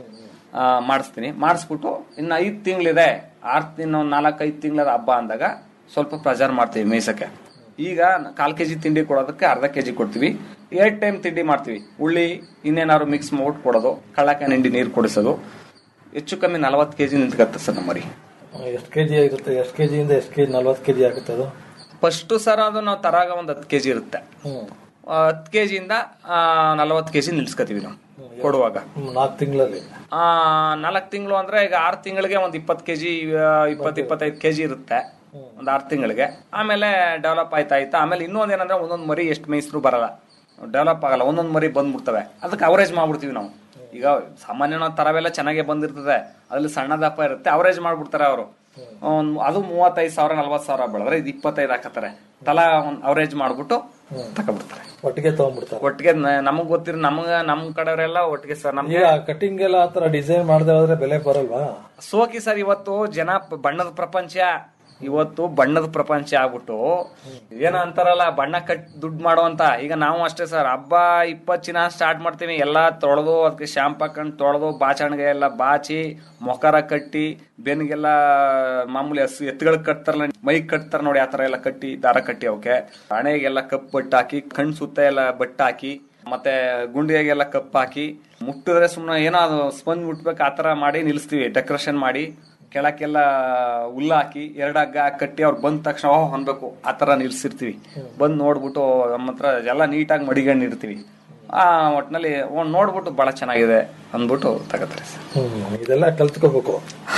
Speaker 13: ಆ, ಮಾಡಿಸ್ತೀನಿ ಮಾಡಿಸ್ಬಿಟ್ಟು ಇನ್ನು ಐದು ತಿಂಗಳಿದೆ ಆರು ತಿಂಗಳು ನಾಲ್ಕೈದು ತಿಂಗಳ ಹಬ್ಬ ಅಂದಾಗ ಸ್ವಲ್ಪ ಪ್ರೆಜರ್ ಮಾಡ್ತೀವಿ ಮೇಯ್ಸಕ್ಕೆ ಈಗ ಕಾಲ್ ಕೆಜಿ ತಿಂಡಿ ಕೊಡೋದಕ್ಕೆ ಅರ್ಧ ಕೆಜಿ ಕೊಡ್ತೀವಿ ಎರಡ್ ಟೈಮ್ ತಿಂಡಿ ಮಾಡ್ತೀವಿ ಉಳ್ಳಿ ಇನ್ನೇನಾದ್ರು ಮಿಕ್ಸ್ ಮಾಡ್ಬಿಟ್ಟು ಕೊಡೋದು ಕಳ್ಳಕಾಯಿ ಹಿಂಡಿ ನೀರು ಕುಡಿಸೋದು ಹೆಚ್ಚು ಕಮ್ಮಿ ನಲವತ್ತು ಕೆಜಿ ನಿಂತ್ಕತ್ತೆ ಸರ್ ನಮ್ಮ ಮರಿ
Speaker 12: ಎಷ್ಟು ಕೆಜಿ ಇರುತ್ತೆ ಎಷ್ಟು ಕೆಜಿಯಿಂದ ಎಷ್ಟು ಕೆಜಿ ನಲ್ವತ್ತು ಕೆಜಿ ಆಗುತ್ತೆ ಅದು
Speaker 13: ಫಸ್ಟ್ ಸರ್ ಅದು ನಾವು ತರಾಗ ಒಂದು ಹತ್ತು ಕೆಜಿ ಇರುತ್ತೆ ಹತ್ತು ಕೆಜಿಯಿಂದ ನಲವತ್ತು ಕೆಜಿ ನಿಲ್ಸ್ಕೊತೀವಿ ನಾವು ಕೊಡುವಾಗ
Speaker 12: ನಾಲ್ಕು ತಿಂಗಳಲ್ಲಿ
Speaker 13: ನಾಲ್ಕು ತಿಂಗಳು ಅಂದ್ರೆ ಈಗ ಆರು ತಿಂಗಳಿಗೆ ಒಂದು ಇಪ್ಪತ್ತು ಕೆಜಿ ಇಪ್ಪತ್ತು ಇಪ್ಪತ್ತೈದು ಕೆಜಿ ಇರುತ್ತೆ ಒಂದು ಆರು ತಿಂಗಳಿಗೆ ಆಮೇಲೆ ಡೆವಲಪ್ ಆಯ್ತಾ ಆಯ್ತಾ ಆಮೇಲೆ ಇನ್ನೊಂದು ಏನಂದ್ರೆ ಒಂದೊಂದು ಮರಿ ಎಷ್ಟು ಮೇಯಿಸ್ರು ಬರಲ್ಲ ಡೆವಲಪ್ ಆಗಲ್ಲ ಒಂದೊಂದು ಮರಿ ಬಂದ್ಬಿಡ್ತವೆ ಅದಕ್ಕೆ ಅವರೇಜ್ ಮಾಡ್ಬಿಡ್ತೀವಿ ನಾವು ಈಗ ಸಾಮಾನ್ಯ ನಾವು ತರವೆಲ್ಲ ಚೆನ್ನಾಗೇ ಬಂದಿರ್ತದೆ ಅದ್ರಲ್ಲಿ ಸಣ್ಣ ದಪ್ಪ ಇರುತ್ತೆ ಅವರೇಜ್ ಮಾಡ್ಬಿಡ್ತಾರೆ ಅವರು ಅದು ಮೂವತ್ತೈದು ಸಾವಿರ ನಲ್ವತ್ತು ಸಾವಿರ ಬೆಳೆದ್ರೆ ಇದು ಇಪ್ಪತ್ತೈದು ಹಾಕತ್ತಾರೆ ತಲಾ ಒಂದು ಅವರೇಜ್ ಮಾಡ್ಬಿಟ್ಟು ತಗೊಬಿಡ್ತಾರೆ
Speaker 12: ಒಟ್ಟಿಗೆ ತಗೊಂಡ್ಬಿಡ್ತಾರೆ
Speaker 13: ಒಟ್ಟಿಗೆ ನ- ನಮಗ್ ಗೊತ್ತಿರೋ ನಮಗ ನಮ್ ಕಡೆಯವರೆಲ್ಲ ಒಟ್ಟಿಗೆ ಸರ್ ನಮ್ಗೆ
Speaker 12: ಈಗ ಕಟಿಂಗ್ ಎಲ್ಲ ಆತರ ಡಿಸೈನ್ ಮಾಡದೆ ಹೋದ್ರೆ ಬೆಲೆ ಬರಲ್ವಾ
Speaker 13: ಸೋಕಿ ಸರ್ ಇವತ್ತು ಜನ ಪ- ಬಣ್ಣದ ಪ್ರಪಂಚ ಇವತ್ತು ಬಣ್ಣದ ಪ್ರಪಂಚ ಆಗ್ಬಿಟ್ಟು ಏನೋ ಅಂತಾರಲ್ಲ ಬಣ್ಣ ಕಟ್ ದುಡ್ಡು ಮಾಡುವಂತ ಈಗ ನಾವು ಅಷ್ಟೇ ಸರ್ ಹಬ್ಬ ಇಪ್ಪತ್ತು ಚಿನ್ನ ಸ್ಟಾರ್ಟ್ ಮಾಡ್ತೀವಿ ಎಲ್ಲ ತೊಳೆದು ಅದಕ್ಕೆ ಶಾಂಪ್ ಹಾಕೊಂಡು ತೊಳೆದು ಬಾಚಣಿಗೆ ಎಲ್ಲ ಬಾಚಿ ಮೊಕರ ಕಟ್ಟಿ ಬೆನ್ನಿಗೆಲ್ಲ ಮಾಮೂಲಿ ಹಸು ಎತ್ತುಗಳಿಗೆ ಕಟ್ತಾರಲ್ಲ ಮೈಗ್ ಕಟ್ತಾರ ನೋಡಿ ಆ ತರ ಎಲ್ಲ ಕಟ್ಟಿ ದಾರ ಕಟ್ಟಿ ಅವಕ್ಕೆ ಹಣೆಗೆಲ್ಲ ಕಪ್ ಬಟ್ಟು ಹಾಕಿ ಕಣ್ ಸುತ್ತ ಎಲ್ಲ ಬಟ್ಟು ಹಾಕಿ ಮತ್ತೆ ಗುಂಡಿಗೆಲ್ಲ ಕಪ್ ಹಾಕಿ ಮುಟ್ಟಿದ್ರೆ ಸುಮ್ಮನೆ ಏನೋ ಅದು ಸ್ಪಂಜ್ ಮುಟ್ಬೇಕು ಆ ತರ ಮಾಡಿ ನಿಲ್ಲಿಸ್ತೀವಿ ಡೆಕೋರೇಷನ್ ಮಾಡಿ ಕೆಳಕ್ಕೆಲ್ಲ ಹುಲ್ಲು ಹಾಕಿ ಎರಡು ಹಗ್ಗ ಕಟ್ಟಿ ಅವ್ರು ಬಂದ ತಕ್ಷಣ ಓಹ್ ಅನ್ಬೇಕು ಆ ತರ ನಿಲ್ಸಿರ್ತೀವಿ ಬಂದ್ ನೋಡ್ಬಿಟ್ಟು ನಮ್ಮ ಹತ್ರ ಎಲ್ಲ ನೀಟಾಗಿ ಮಡಿಕೊಂಡಿರ್ತೀವಿ ಆ ಒಟ್ನಲ್ಲಿ ಒಂದ್ ನೋಡ್ಬಿಟ್ಟು ಬಹಳ ಚೆನ್ನಾಗಿದೆ ಅಂದ್ಬಿಟ್ಟು ತಗೋತಾರೆ ಸರ್
Speaker 12: ಹ್ಮ್ ಇದೆಲ್ಲ ಕಲ್ತ್ಕೋಬೇಕು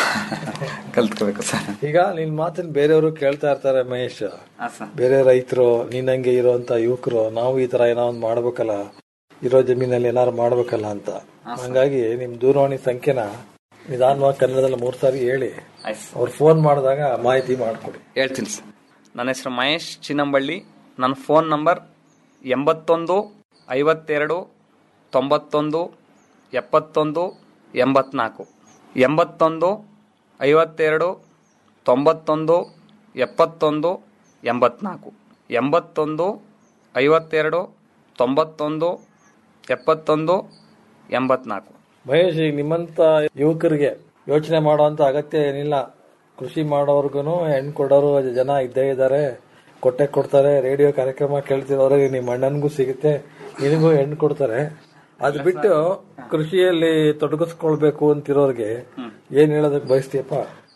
Speaker 13: ಕಲ್ತ್ಕೋಬೇಕು ಸರ್
Speaker 12: ಈಗ ನಿನ್ ಮಾತನ್ನ ಬೇರೆಯವರು ಕೇಳ್ತಾ ಇರ್ತಾರೆ ಮಹೇಶ್
Speaker 13: ಹಾ ಸರ್
Speaker 12: ಬೇರೆ ರೈತರು ನಿನ್ನಂಗೆ ಇರೋಂತ ಯುವಕರು ನಾವು ಈ ತರ ಏನೋ ಒಂದ್ ಮಾಡ್ಬೇಕಲ್ಲ ಇರೋ ಜಮೀನಲ್ಲಿ ಏನಾರು ಮಾಡ್ಬೇಕಲ್ಲ ಅಂತ ಹಂಗಾಗಿ ನಿಮ್ ದೂರವಾಣಿ ಸಂಖ್ಯೆನ ನಿಧಾನವಾಗಿ ಕನ್ನಡದಲ್ಲಿ ಮೂರ್ ಸಾರಿ ಹೇಳಿ ಅವ್ರು ಫೋನ್ ಮಾಡಿದಾಗ ಮಾಹಿತಿ ಮಾಡ್ಕೊಡಿ
Speaker 13: ಹೇಳ್ತೀನಿ ಸರ್ ನನ್ನ ಹೆಸರು ಮಹೇಶ್ ಚಿನ್ನಂಬಳ್ಳಿ ನನ್ನ ಫೋನ್ ನಂಬರ್ ಎಂಬತ್ತೊಂದು ಐವತ್ತೆರಡು ತೊಂಬತ್ತೊಂದು ಎಪ್ಪತ್ತೊಂದು ಎಂಬತ್ನಾಲ್ಕು ಎಂಬತ್ತೊಂದು ಐವತ್ತೆರಡು ತೊಂಬತ್ತೊಂದು ಎಪ್ಪತ್ತೊಂದು ಎಂಬತ್ನಾಲ್ಕು ಎಂಬತ್ತೊಂದು ಐವತ್ತೆರಡು ತೊಂಬತ್ತೊಂದು ಎಪ್ಪತ್ತೊಂದು ಎಂಬತ್ನಾಲ್ಕು
Speaker 12: ಮಹೇಶ್ ಈಗ ನಿಮ್ಮಂತ ಯುವಕರಿಗೆ ಯೋಚನೆ ಮಾಡುವಂತ ಅಗತ್ಯ ಏನಿಲ್ಲ ಕೃಷಿ ಮಾಡೋರ್ಗು ಹೆಣ್ಣು ಕೊಡೋರು ಜನ ಇದ್ದೇ ಇದ್ದಾರೆ ಕೊಟ್ಟೆ ಕೊಡ್ತಾರೆ ರೇಡಿಯೋ ಕಾರ್ಯಕ್ರಮ ಕೇಳ್ತಿರೋರಿಗೆ ನಿಮ್ಮ ಅಣ್ಣನಿಗೂ ಸಿಗುತ್ತೆ ನಿನಗೂ ಹೆಣ್ಣು ಕೊಡ್ತಾರೆ ಅದ್ ಬಿಟ್ಟು ಕೃಷಿಯಲ್ಲಿ ತೊಡಗಿಸ್ಕೊಳ್ಬೇಕು ಅಂತಿರೋರ್ಗೆ ಏನ್ ಹೇಳೋದಕ್ಕೆ ಬಯಸ್ತೀಯಪ್ಪ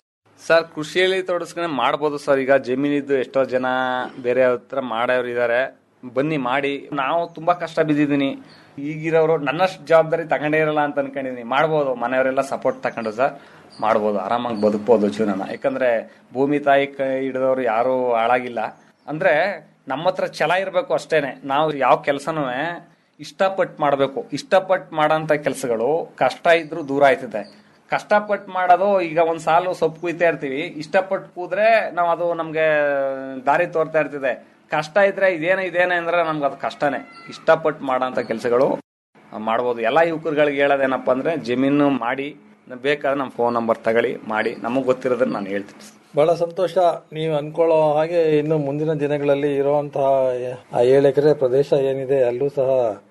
Speaker 13: ಸರ್ ಕೃಷಿಯಲ್ಲಿ ತೊಡಸ್ಕೊಂಡೆ ಮಾಡ್ಬೋದು ಸರ್ ಈಗ ಜಮೀನಿದ್ದು ಎಷ್ಟೋ ಜನ ಬೇರೆ ಹತ್ರ ಮಾಡೋರು ಇದ್ದಾರೆ ಬನ್ನಿ ಮಾಡಿ ನಾವು ತುಂಬಾ ಕಷ್ಟ ಬಿದ್ದಿದ್ದೀನಿ ಈಗಿರೋರು ನನ್ನಷ್ಟು ಜವಾಬ್ದಾರಿ ತಗೊಂಡೇ ಇರಲ್ಲ ಅಂತ ಅನ್ಕೊಂಡಿದೀನಿ ಮಾಡ್ಬೋದು ಮನೆಯವರೆಲ್ಲ ಸಪೋರ್ಟ್ ತಗೊಂಡು ಸರ್ ಮಾಡ್ಬೋದು ಆರಾಮಾಗಿ ಬದುಕ್ಬೋದು ಜೀವನನ ಯಾಕಂದ್ರೆ ಭೂಮಿ ತಾಯಿ ಕೈ ಹಿಡಿದವರು ಯಾರು ಹಾಳಾಗಿಲ್ಲ ಅಂದ್ರೆ ನಮ್ಮ ಹತ್ರ ಛಲ ಇರಬೇಕು ಅಷ್ಟೇನೆ ನಾವು ಯಾವ ಕೆಲಸನೂ ಇಷ್ಟಪಟ್ಟು ಮಾಡಬೇಕು ಇಷ್ಟಪಟ್ಟು ಮಾಡೋಂಥ ಕೆಲಸಗಳು ಕಷ್ಟ ಇದ್ರೂ ದೂರ ಆಯ್ತದೆ ಕಷ್ಟಪಟ್ಟು ಮಾಡೋದು ಈಗ ಒಂದ್ ಸಾಲು ಸೊಪ್ಪು ಕುಯ್ತಾ ಇರ್ತೀವಿ ಇಷ್ಟಪಟ್ಟು ಕೂದ್ರೆ ನಾವು ಅದು ನಮ್ಗೆ ದಾರಿ ತೋರ್ತಾ ಇರ್ತಿದೆ ಕಷ್ಟ ಇದ್ರೆ ಇದೇನ ಇದೇನೆ ಅಂದ್ರೆ ನಮ್ಗೆ ಅದು ಕಷ್ಟನೇ ಇಷ್ಟಪಟ್ಟು ಮಾಡೋಂಥ ಕೆಲಸಗಳು ಮಾಡ್ಬೋದು ಎಲ್ಲ ಯುವಕರುಗಳಿಗೆ ಹೇಳೋದೇನಪ್ಪ ಅಂದ್ರೆ ಜಮೀನು ಮಾಡಿ ಬೇಕಾದ್ರೆ ನಮ್ಮ ಫೋನ್ ನಂಬರ್ ತಗೊಳ್ಳಿ ಮಾಡಿ ನಮಗೆ ಗೊತ್ತಿರೋದನ್ನ ನಾನು ಹೇಳ್ತೀನಿ
Speaker 12: ಬಹಳ ಸಂತೋಷ ನೀವು ಅನ್ಕೊಳ್ಳೋ ಹಾಗೆ ಇನ್ನು ಮುಂದಿನ ದಿನಗಳಲ್ಲಿ ಇರುವಂತಹ ಆ ಏಳು ಎಕರೆ ಪ್ರದೇಶ ಏನಿದೆ ಅಲ್ಲೂ ಸಹ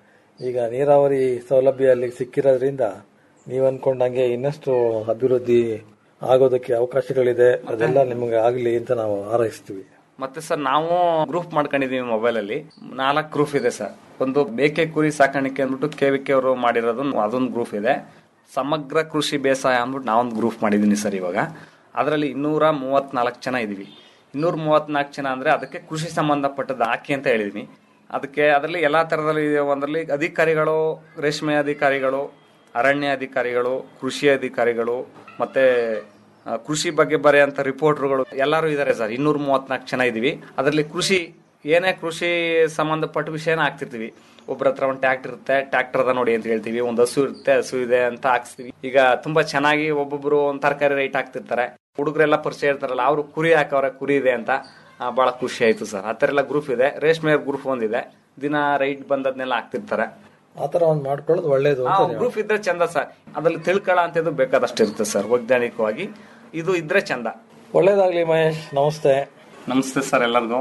Speaker 12: ಈಗ ನೀರಾವರಿ ಸೌಲಭ್ಯ ಅಲ್ಲಿ ಸಿಕ್ಕಿರೋದ್ರಿಂದ ನೀವು ಅನ್ಕೊಂಡಂಗೆ ಇನ್ನಷ್ಟು ಅಭಿವೃದ್ಧಿ ಆಗೋದಕ್ಕೆ ಅವಕಾಶಗಳಿದೆ ಅದೆಲ್ಲ ನಿಮಗೆ ಆಗಲಿ ಅಂತ ನಾವು ಹಾರೈಸ್ತೀವಿ
Speaker 13: ಮತ್ತೆ ಸರ್ ನಾವು ಗ್ರೂಪ್ ಮಾಡ್ಕೊಂಡಿದೀವಿ ಮೊಬೈಲ್ ಅಲ್ಲಿ ನಾಲ್ಕು ಗ್ರೂಪ್ ಇದೆ ಸರ್ ಒಂದು ಮೇಕೆ ಕುರಿ ಸಾಕಾಣಿಕೆ ಅಂದ್ಬಿಟ್ಟು ಕೆ ವಿ ಕೆ ಅವರು ಮಾಡಿರೋದು ಅದೊಂದು ಗ್ರೂಪ್ ಇದೆ ಸಮಗ್ರ ಕೃಷಿ ಬೇಸಾಯ ಅಂದ್ಬಿಟ್ಟು ನಾವೊಂದು ಗ್ರೂಪ್ ಮಾಡಿದೀನಿ ಸರ್ ಇವಾಗ ಅದರಲ್ಲಿ ಇನ್ನೂರ ಮೂವತ್ನಾಲ್ಕು ಜನ ಇದೀವಿ ಇನ್ನೂರ ಮೂವತ್ನಾಲ್ಕು ಜನ ಅಂದ್ರೆ ಅದಕ್ಕೆ ಕೃಷಿ ಸಂಬಂಧಪಟ್ಟದ್ದು ಹಾಕಿ ಅಂತ ಹೇಳಿದೀನಿ ಅದಕ್ಕೆ ಅದರಲ್ಲಿ ಎಲ್ಲಾ ತರದಲ್ಲಿ ಒಂದರಲ್ಲಿ ಅಧಿಕಾರಿಗಳು ರೇಷ್ಮೆ ಅಧಿಕಾರಿಗಳು ಅರಣ್ಯ ಅಧಿಕಾರಿಗಳು ಕೃಷಿ ಅಧಿಕಾರಿಗಳು ಮತ್ತೆ ಆ, ಕೃಷಿ ಬಗ್ಗೆ ಬರೆಯಂತ ರಿಪೋರ್ಟರ್ಗಳು ಎಲ್ಲರೂ ಇದ್ದಾರೆ ಸರ್ ಇನ್ನೂರ ಮೂವತ್ನಾಲ್ಕು ಜನ ಇದೀವಿ ಅದರಲ್ಲಿ ಕೃಷಿ ಏನೇ ಕೃಷಿ ಸಂಬಂಧಪಟ್ಟ ವಿಷಯನ ಹಾಕ್ತಿರ್ತೀವಿ ಒಬ್ಬರ ಹತ್ರ ಒಂದು ಟ್ರ್ಯಾಕ್ಟರ್ ಇರುತ್ತೆ ಟ್ರ್ಯಾಕ್ಟರ್ ಅದ ನೋಡಿ ಅಂತ ಹೇಳ್ತೀವಿ ಒಂದು ಹಸು ಇರುತ್ತೆ ಹಸು ಇದೆ ಅಂತ ಹಾಕ್ಸ್ತೀವಿ ಈಗ ತುಂಬಾ ಚೆನ್ನಾಗಿ ಒಬ್ಬೊಬ್ರು ಒಂದು ತರಕಾರಿ ರೈಟ್ ಹಾಕ್ತಿರ್ತಾರೆ ಹುಡುಗರೆಲ್ಲ ಪರಿಚಯ ಇರ್ತಾರಲ್ಲ ಅವರು ಕುರಿ ಹಾಕವ್ರೆ ಕುರಿ ಇದೆ ಅಂತ ಆ, ಬಹಳ ಖುಷಿ ಆಯ್ತು ಸರ್ ಆ ಥರ ಎಲ್ಲ ಗ್ರೂಪ್ ಇದೆ ರೇಷ್ಮೆ ಗ್ರೂಪ್ ಒಂದಿದೆ ದಿನ ರೈಟ್ ಬಂದದ್ನೆಲ್ಲ ಹಾಕ್ತಿರ್ತಾರೆ
Speaker 12: ಆತರ ಒಂದ್ ಮಾಡ್ಕೊಳ್ಳೋದು ಒಳ್ಳೇದು ಅಂತ ನೀವು-
Speaker 13: ಗ್ರೂಪ್ ಇದ್ರೆ ಚಂದ ಸರ್ ಅದ್ರಲ್ಲಿ ತಿಳ್ಕೊಳ್ಳೋ ಅಂತದ್ದು ಬೇಕಾದಷ್ಟು ಇರುತ್ತೆ ಸರ್ ವೈಜ್ಞಾನಿಕವಾಗಿ ಇದು ಇದ್ರೆ ಚಂದ
Speaker 12: ಒಳ್ಳೇದಾಗ್ಲಿ ಮಹೇಶ್ ನಮಸ್ತೆ
Speaker 13: ನಮಸ್ತೆ ಸರ್ ಎಲ್ಲರಿಗೂ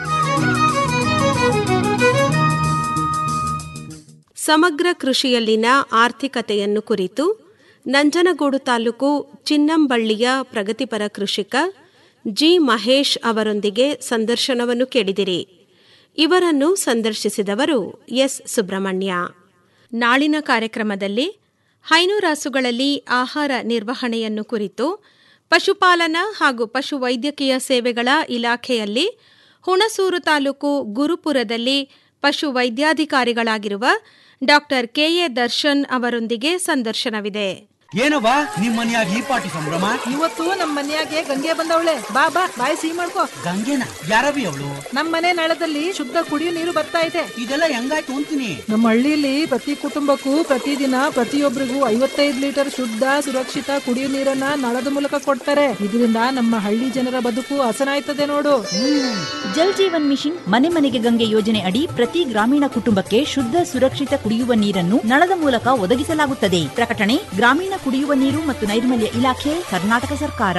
Speaker 2: ಸಮಗ್ರ ಕೃಷಿಯಲ್ಲಿನ ಆರ್ಥಿಕತೆಯನ್ನು ಕುರಿತು ನಂಜನಗೂಡು ತಾಲೂಕು ಚಿನ್ನಂಬಳ್ಳಿಯ ಪ್ರಗತಿಪರ ಕೃಷಿಕ ಜಿ ಮಹೇಶ್ ಅವರೊಂದಿಗೆ ಸಂದರ್ಶನವನ್ನು ಕೇಳಿದಿರಿ ಇವರನ್ನು ಸಂದರ್ಶಿಸಿದವರು ಎಸ್ ಸುಬ್ರಹ್ಮಣ್ಯ ನಾಳಿನ ಕಾರ್ಯಕ್ರಮದಲ್ಲಿ ಹೈನುರಾಸುಗಳಲ್ಲಿ ಆಹಾರ ನಿರ್ವಹಣೆಯನ್ನು ಕುರಿತು ಪಶುಪಾಲನಾ ಹಾಗೂ ಪಶುವೈದ್ಯಕೀಯ ಸೇವೆಗಳ ಇಲಾಖೆಯಲ್ಲಿ ಹುಣಸೂರು ತಾಲೂಕು ಗುರುಪುರದಲ್ಲಿ ಪಶು ವೈದ್ಯಾಧಿಕಾರಿಗಳಾಗಿರುವ ಡಾಕ್ಟರ್ ಕೆಎ ದರ್ಶನ್ ಅವರೊಂದಿಗೆ ಸಂದರ್ಶನವಿದೆ
Speaker 14: ಏನವ್ವ ನಿಮ್ ಮನ್ಯಾಗ ಈ ಪಾಟಿ ಸಂಭ್ರಮ
Speaker 15: ಇವತ್ತು ನಮ್ ಮನ್ಯಾಗೆ ಗಂಗೆ ಬಂದವಳೆ ಬಾ ಬಾ ಬಾಯಿ ಸಿಹಿ ಮಾಡ್ಕೋ
Speaker 14: ಗಂಗೆನ ಯಾರವಿ ಅವಳು
Speaker 15: ನಮ್ ಮನೆ ನಳದಲ್ಲಿ ಶುದ್ಧ ಕುಡಿಯೋ ನೀರು ಬರ್ತಾ ಇದೆ
Speaker 14: ಇದೆಲ್ಲ ಹೆಂಗಾಯ್ತು ಅಂತೀನಿ
Speaker 15: ನಮ್ಮ ಹಳ್ಳಿಲಿ ಪ್ರತಿ ಕುಟುಂಬಕ್ಕೂ ಪ್ರತಿದಿನ ಪ್ರತಿಯೊಬ್ಬರಿಗೂ ಐವತ್ತೈದು ಲೀಟರ್ ಶುದ್ಧ ಸುರಕ್ಷಿತ ಕುಡಿಯೋ ನೀರನ್ನ ನಳದ ಮೂಲಕ ಕೊಡ್ತಾರೆ ಇದರಿಂದ ನಮ್ಮ ಹಳ್ಳಿ ಜನರ ಬದುಕು ಹಸನಾಯ್ತದೆ ನೋಡು
Speaker 10: ಜಲ್ ಜೀವನ್ ಮಿಷನ್ ಮನೆ ಮನೆಗೆ ಗಂಗೆ ಯೋಜನೆ ಅಡಿ ಪ್ರತಿ ಗ್ರಾಮೀಣ ಕುಟುಂಬಕ್ಕೆ ಶುದ್ಧ ಸುರಕ್ಷಿತ ಕುಡಿಯುವ ನೀರನ್ನು ನಳದ ಮೂಲಕ ಒದಗಿಸಲಾಗುತ್ತದೆ ಪ್ರಕಟಣೆ ಗ್ರಾಮೀಣ ಕುಡಿಯುವ ನೀರು ಮತ್ತು ನೈರ್ಮಲ್ಯ ಇಲಾಖೆ ಕರ್ನಾಟಕ ಸರ್ಕಾರ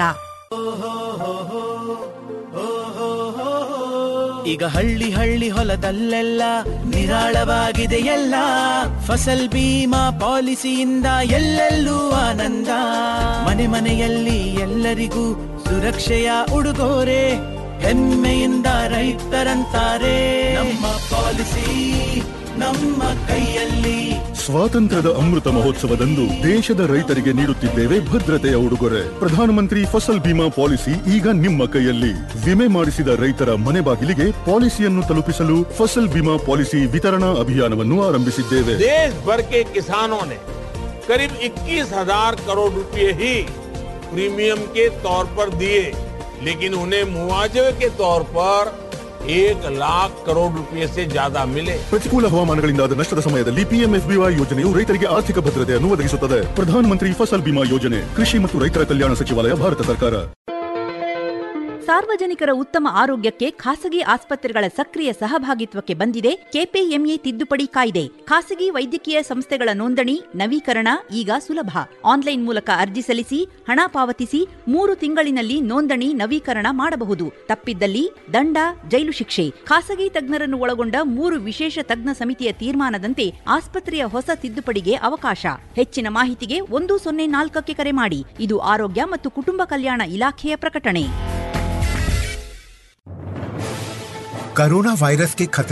Speaker 8: ಈಗ ಹಳ್ಳಿ ಹಳ್ಳಿ ಹೊಲದಲ್ಲೆಲ್ಲ ನಿರಾಳವಾಗಿದೆ ಎಲ್ಲ ಫಸಲ್ ಬೀಮಾ ಪಾಲಿಸಿಯಿಂದ ಎಲ್ಲೆಲ್ಲೂ ಆನಂದ ಮನೆ ಮನೆಯಲ್ಲಿ ಎಲ್ಲರಿಗೂ ಸುರಕ್ಷೆಯ ಉಡುಗೊರೆ ಹೆಮ್ಮೆಯಿಂದ ರೈತರಂತಾರೆ ನಮ್ಮ ಪಾಲಿಸಿ ನಮ್ಮ ಕೈಯಲ್ಲಿ
Speaker 9: ಸ್ವಾತಂತ್ರ್ಯದ ಅಮೃತ ಮಹೋತ್ಸವದಂದು ದೇಶದ ರೈತರಿಗೆ ನೀಡುತ್ತಿದ್ದೇವೆ ಭದ್ರತೆಯ ಉಡುಗೊರೆ ಪ್ರಧಾನಮಂತ್ರಿ ಫಸಲ್ ಬಿಮಾ ಪಾಲಿಸಿ ಈಗ ನಿಮ್ಮ ಕೈಯಲ್ಲಿ ವಿಮೆ ಮಾಡಿಸಿದ ರೈತರ ಮನೆ ಬಾಗಿಲಿಗೆ ಪಾಲಿಸಿಯನ್ನು ತಲುಪಿಸಲು ಫಸಲ್ ಬಿಮಾ ಪಾಲಿಸಿ ವಿತರಣಾ ಅಭಿಯಾನವನ್ನು ಆರಂಭಿಸಿದ್ದೇವೆ
Speaker 4: देश भर के किसानों ने करीब 21,000 करोड़ रुपए ही प्रीमियम के तौर पर दिए लेकिन उन्हें मुआवजे के तौर पर एक लाख करोड़ रुपए से ज्यादा मिले
Speaker 9: ಪ್ರತಿಕೂಲ ಹವಾಮಾನಗಳಿಂದಾದ ನಷ್ಟದ ಸಮಯದಲ್ಲಿ ಪಿಎಂಎಫ್ಬಿವೈ ಯೋಜನೆಯು ರೈತರಿಗೆ ಆರ್ಥಿಕ ಭದ್ರತೆಯನ್ನು ಒದಗಿಸುತ್ತದೆ ಪ್ರಧಾನಮಂತ್ರಿ ಫಸಲ್ ಬಿಮಾ ಯೋಜನೆ ಕೃಷಿ ಮತ್ತು ರೈತರ ಕಲ್ಯಾಣ ಸಚಿವಾಲಯ ಭಾರತ ಸರ್ಕಾರ
Speaker 10: ಸಾರ್ವಜನಿಕರ ಉತ್ತಮ ಆರೋಗ್ಯಕ್ಕೆ ಖಾಸಗಿ ಆಸ್ಪತ್ರೆಗಳ ಸಕ್ರಿಯ ಸಹಭಾಗಿತ್ವಕ್ಕೆ ಬಂದಿದೆ ಕೆಪಿಎಂಇ ತಿದ್ದುಪಡಿ ಕಾಯ್ದೆ ಖಾಸಗಿ ವೈದ್ಯಕೀಯ ಸಂಸ್ಥೆಗಳ ನೋಂದಣಿ ನವೀಕರಣ ಈಗ ಸುಲಭ ಆನ್ಲೈನ್ ಮೂಲಕ ಅರ್ಜಿ ಸಲ್ಲಿಸಿ ಹಣ ಪಾವತಿಸಿ ಮೂರು ತಿಂಗಳಿನಲ್ಲಿ ನೋಂದಣಿ ನವೀಕರಣ ಮಾಡಬಹುದು ತಪ್ಪಿದ್ದಲ್ಲಿ ದಂಡ ಜೈಲು ಶಿಕ್ಷೆ ಖಾಸಗಿ ತಜ್ಞರನ್ನು ಒಳಗೊಂಡ ಮೂರು ವಿಶೇಷ ತಜ್ಞ ಸಮಿತಿಯ ತೀರ್ಮಾನದಂತೆ ಆಸ್ಪತ್ರೆಯ ಹೊಸ ತಿದ್ದುಪಡಿಗೆ ಅವಕಾಶ ಹೆಚ್ಚಿನ ಮಾಹಿತಿಗೆ ಒಂದು ಸೊನ್ನೆ ನಾಲ್ಕಕ್ಕೆ ಕರೆ ಮಾಡಿ ಇದು ಆರೋಗ್ಯ ಮತ್ತು ಕುಟುಂಬ ಕಲ್ಯಾಣ ಇಲಾಖೆಯ ಪ್ರಕಟಣೆ
Speaker 16: कोरोना वायरस के खतरे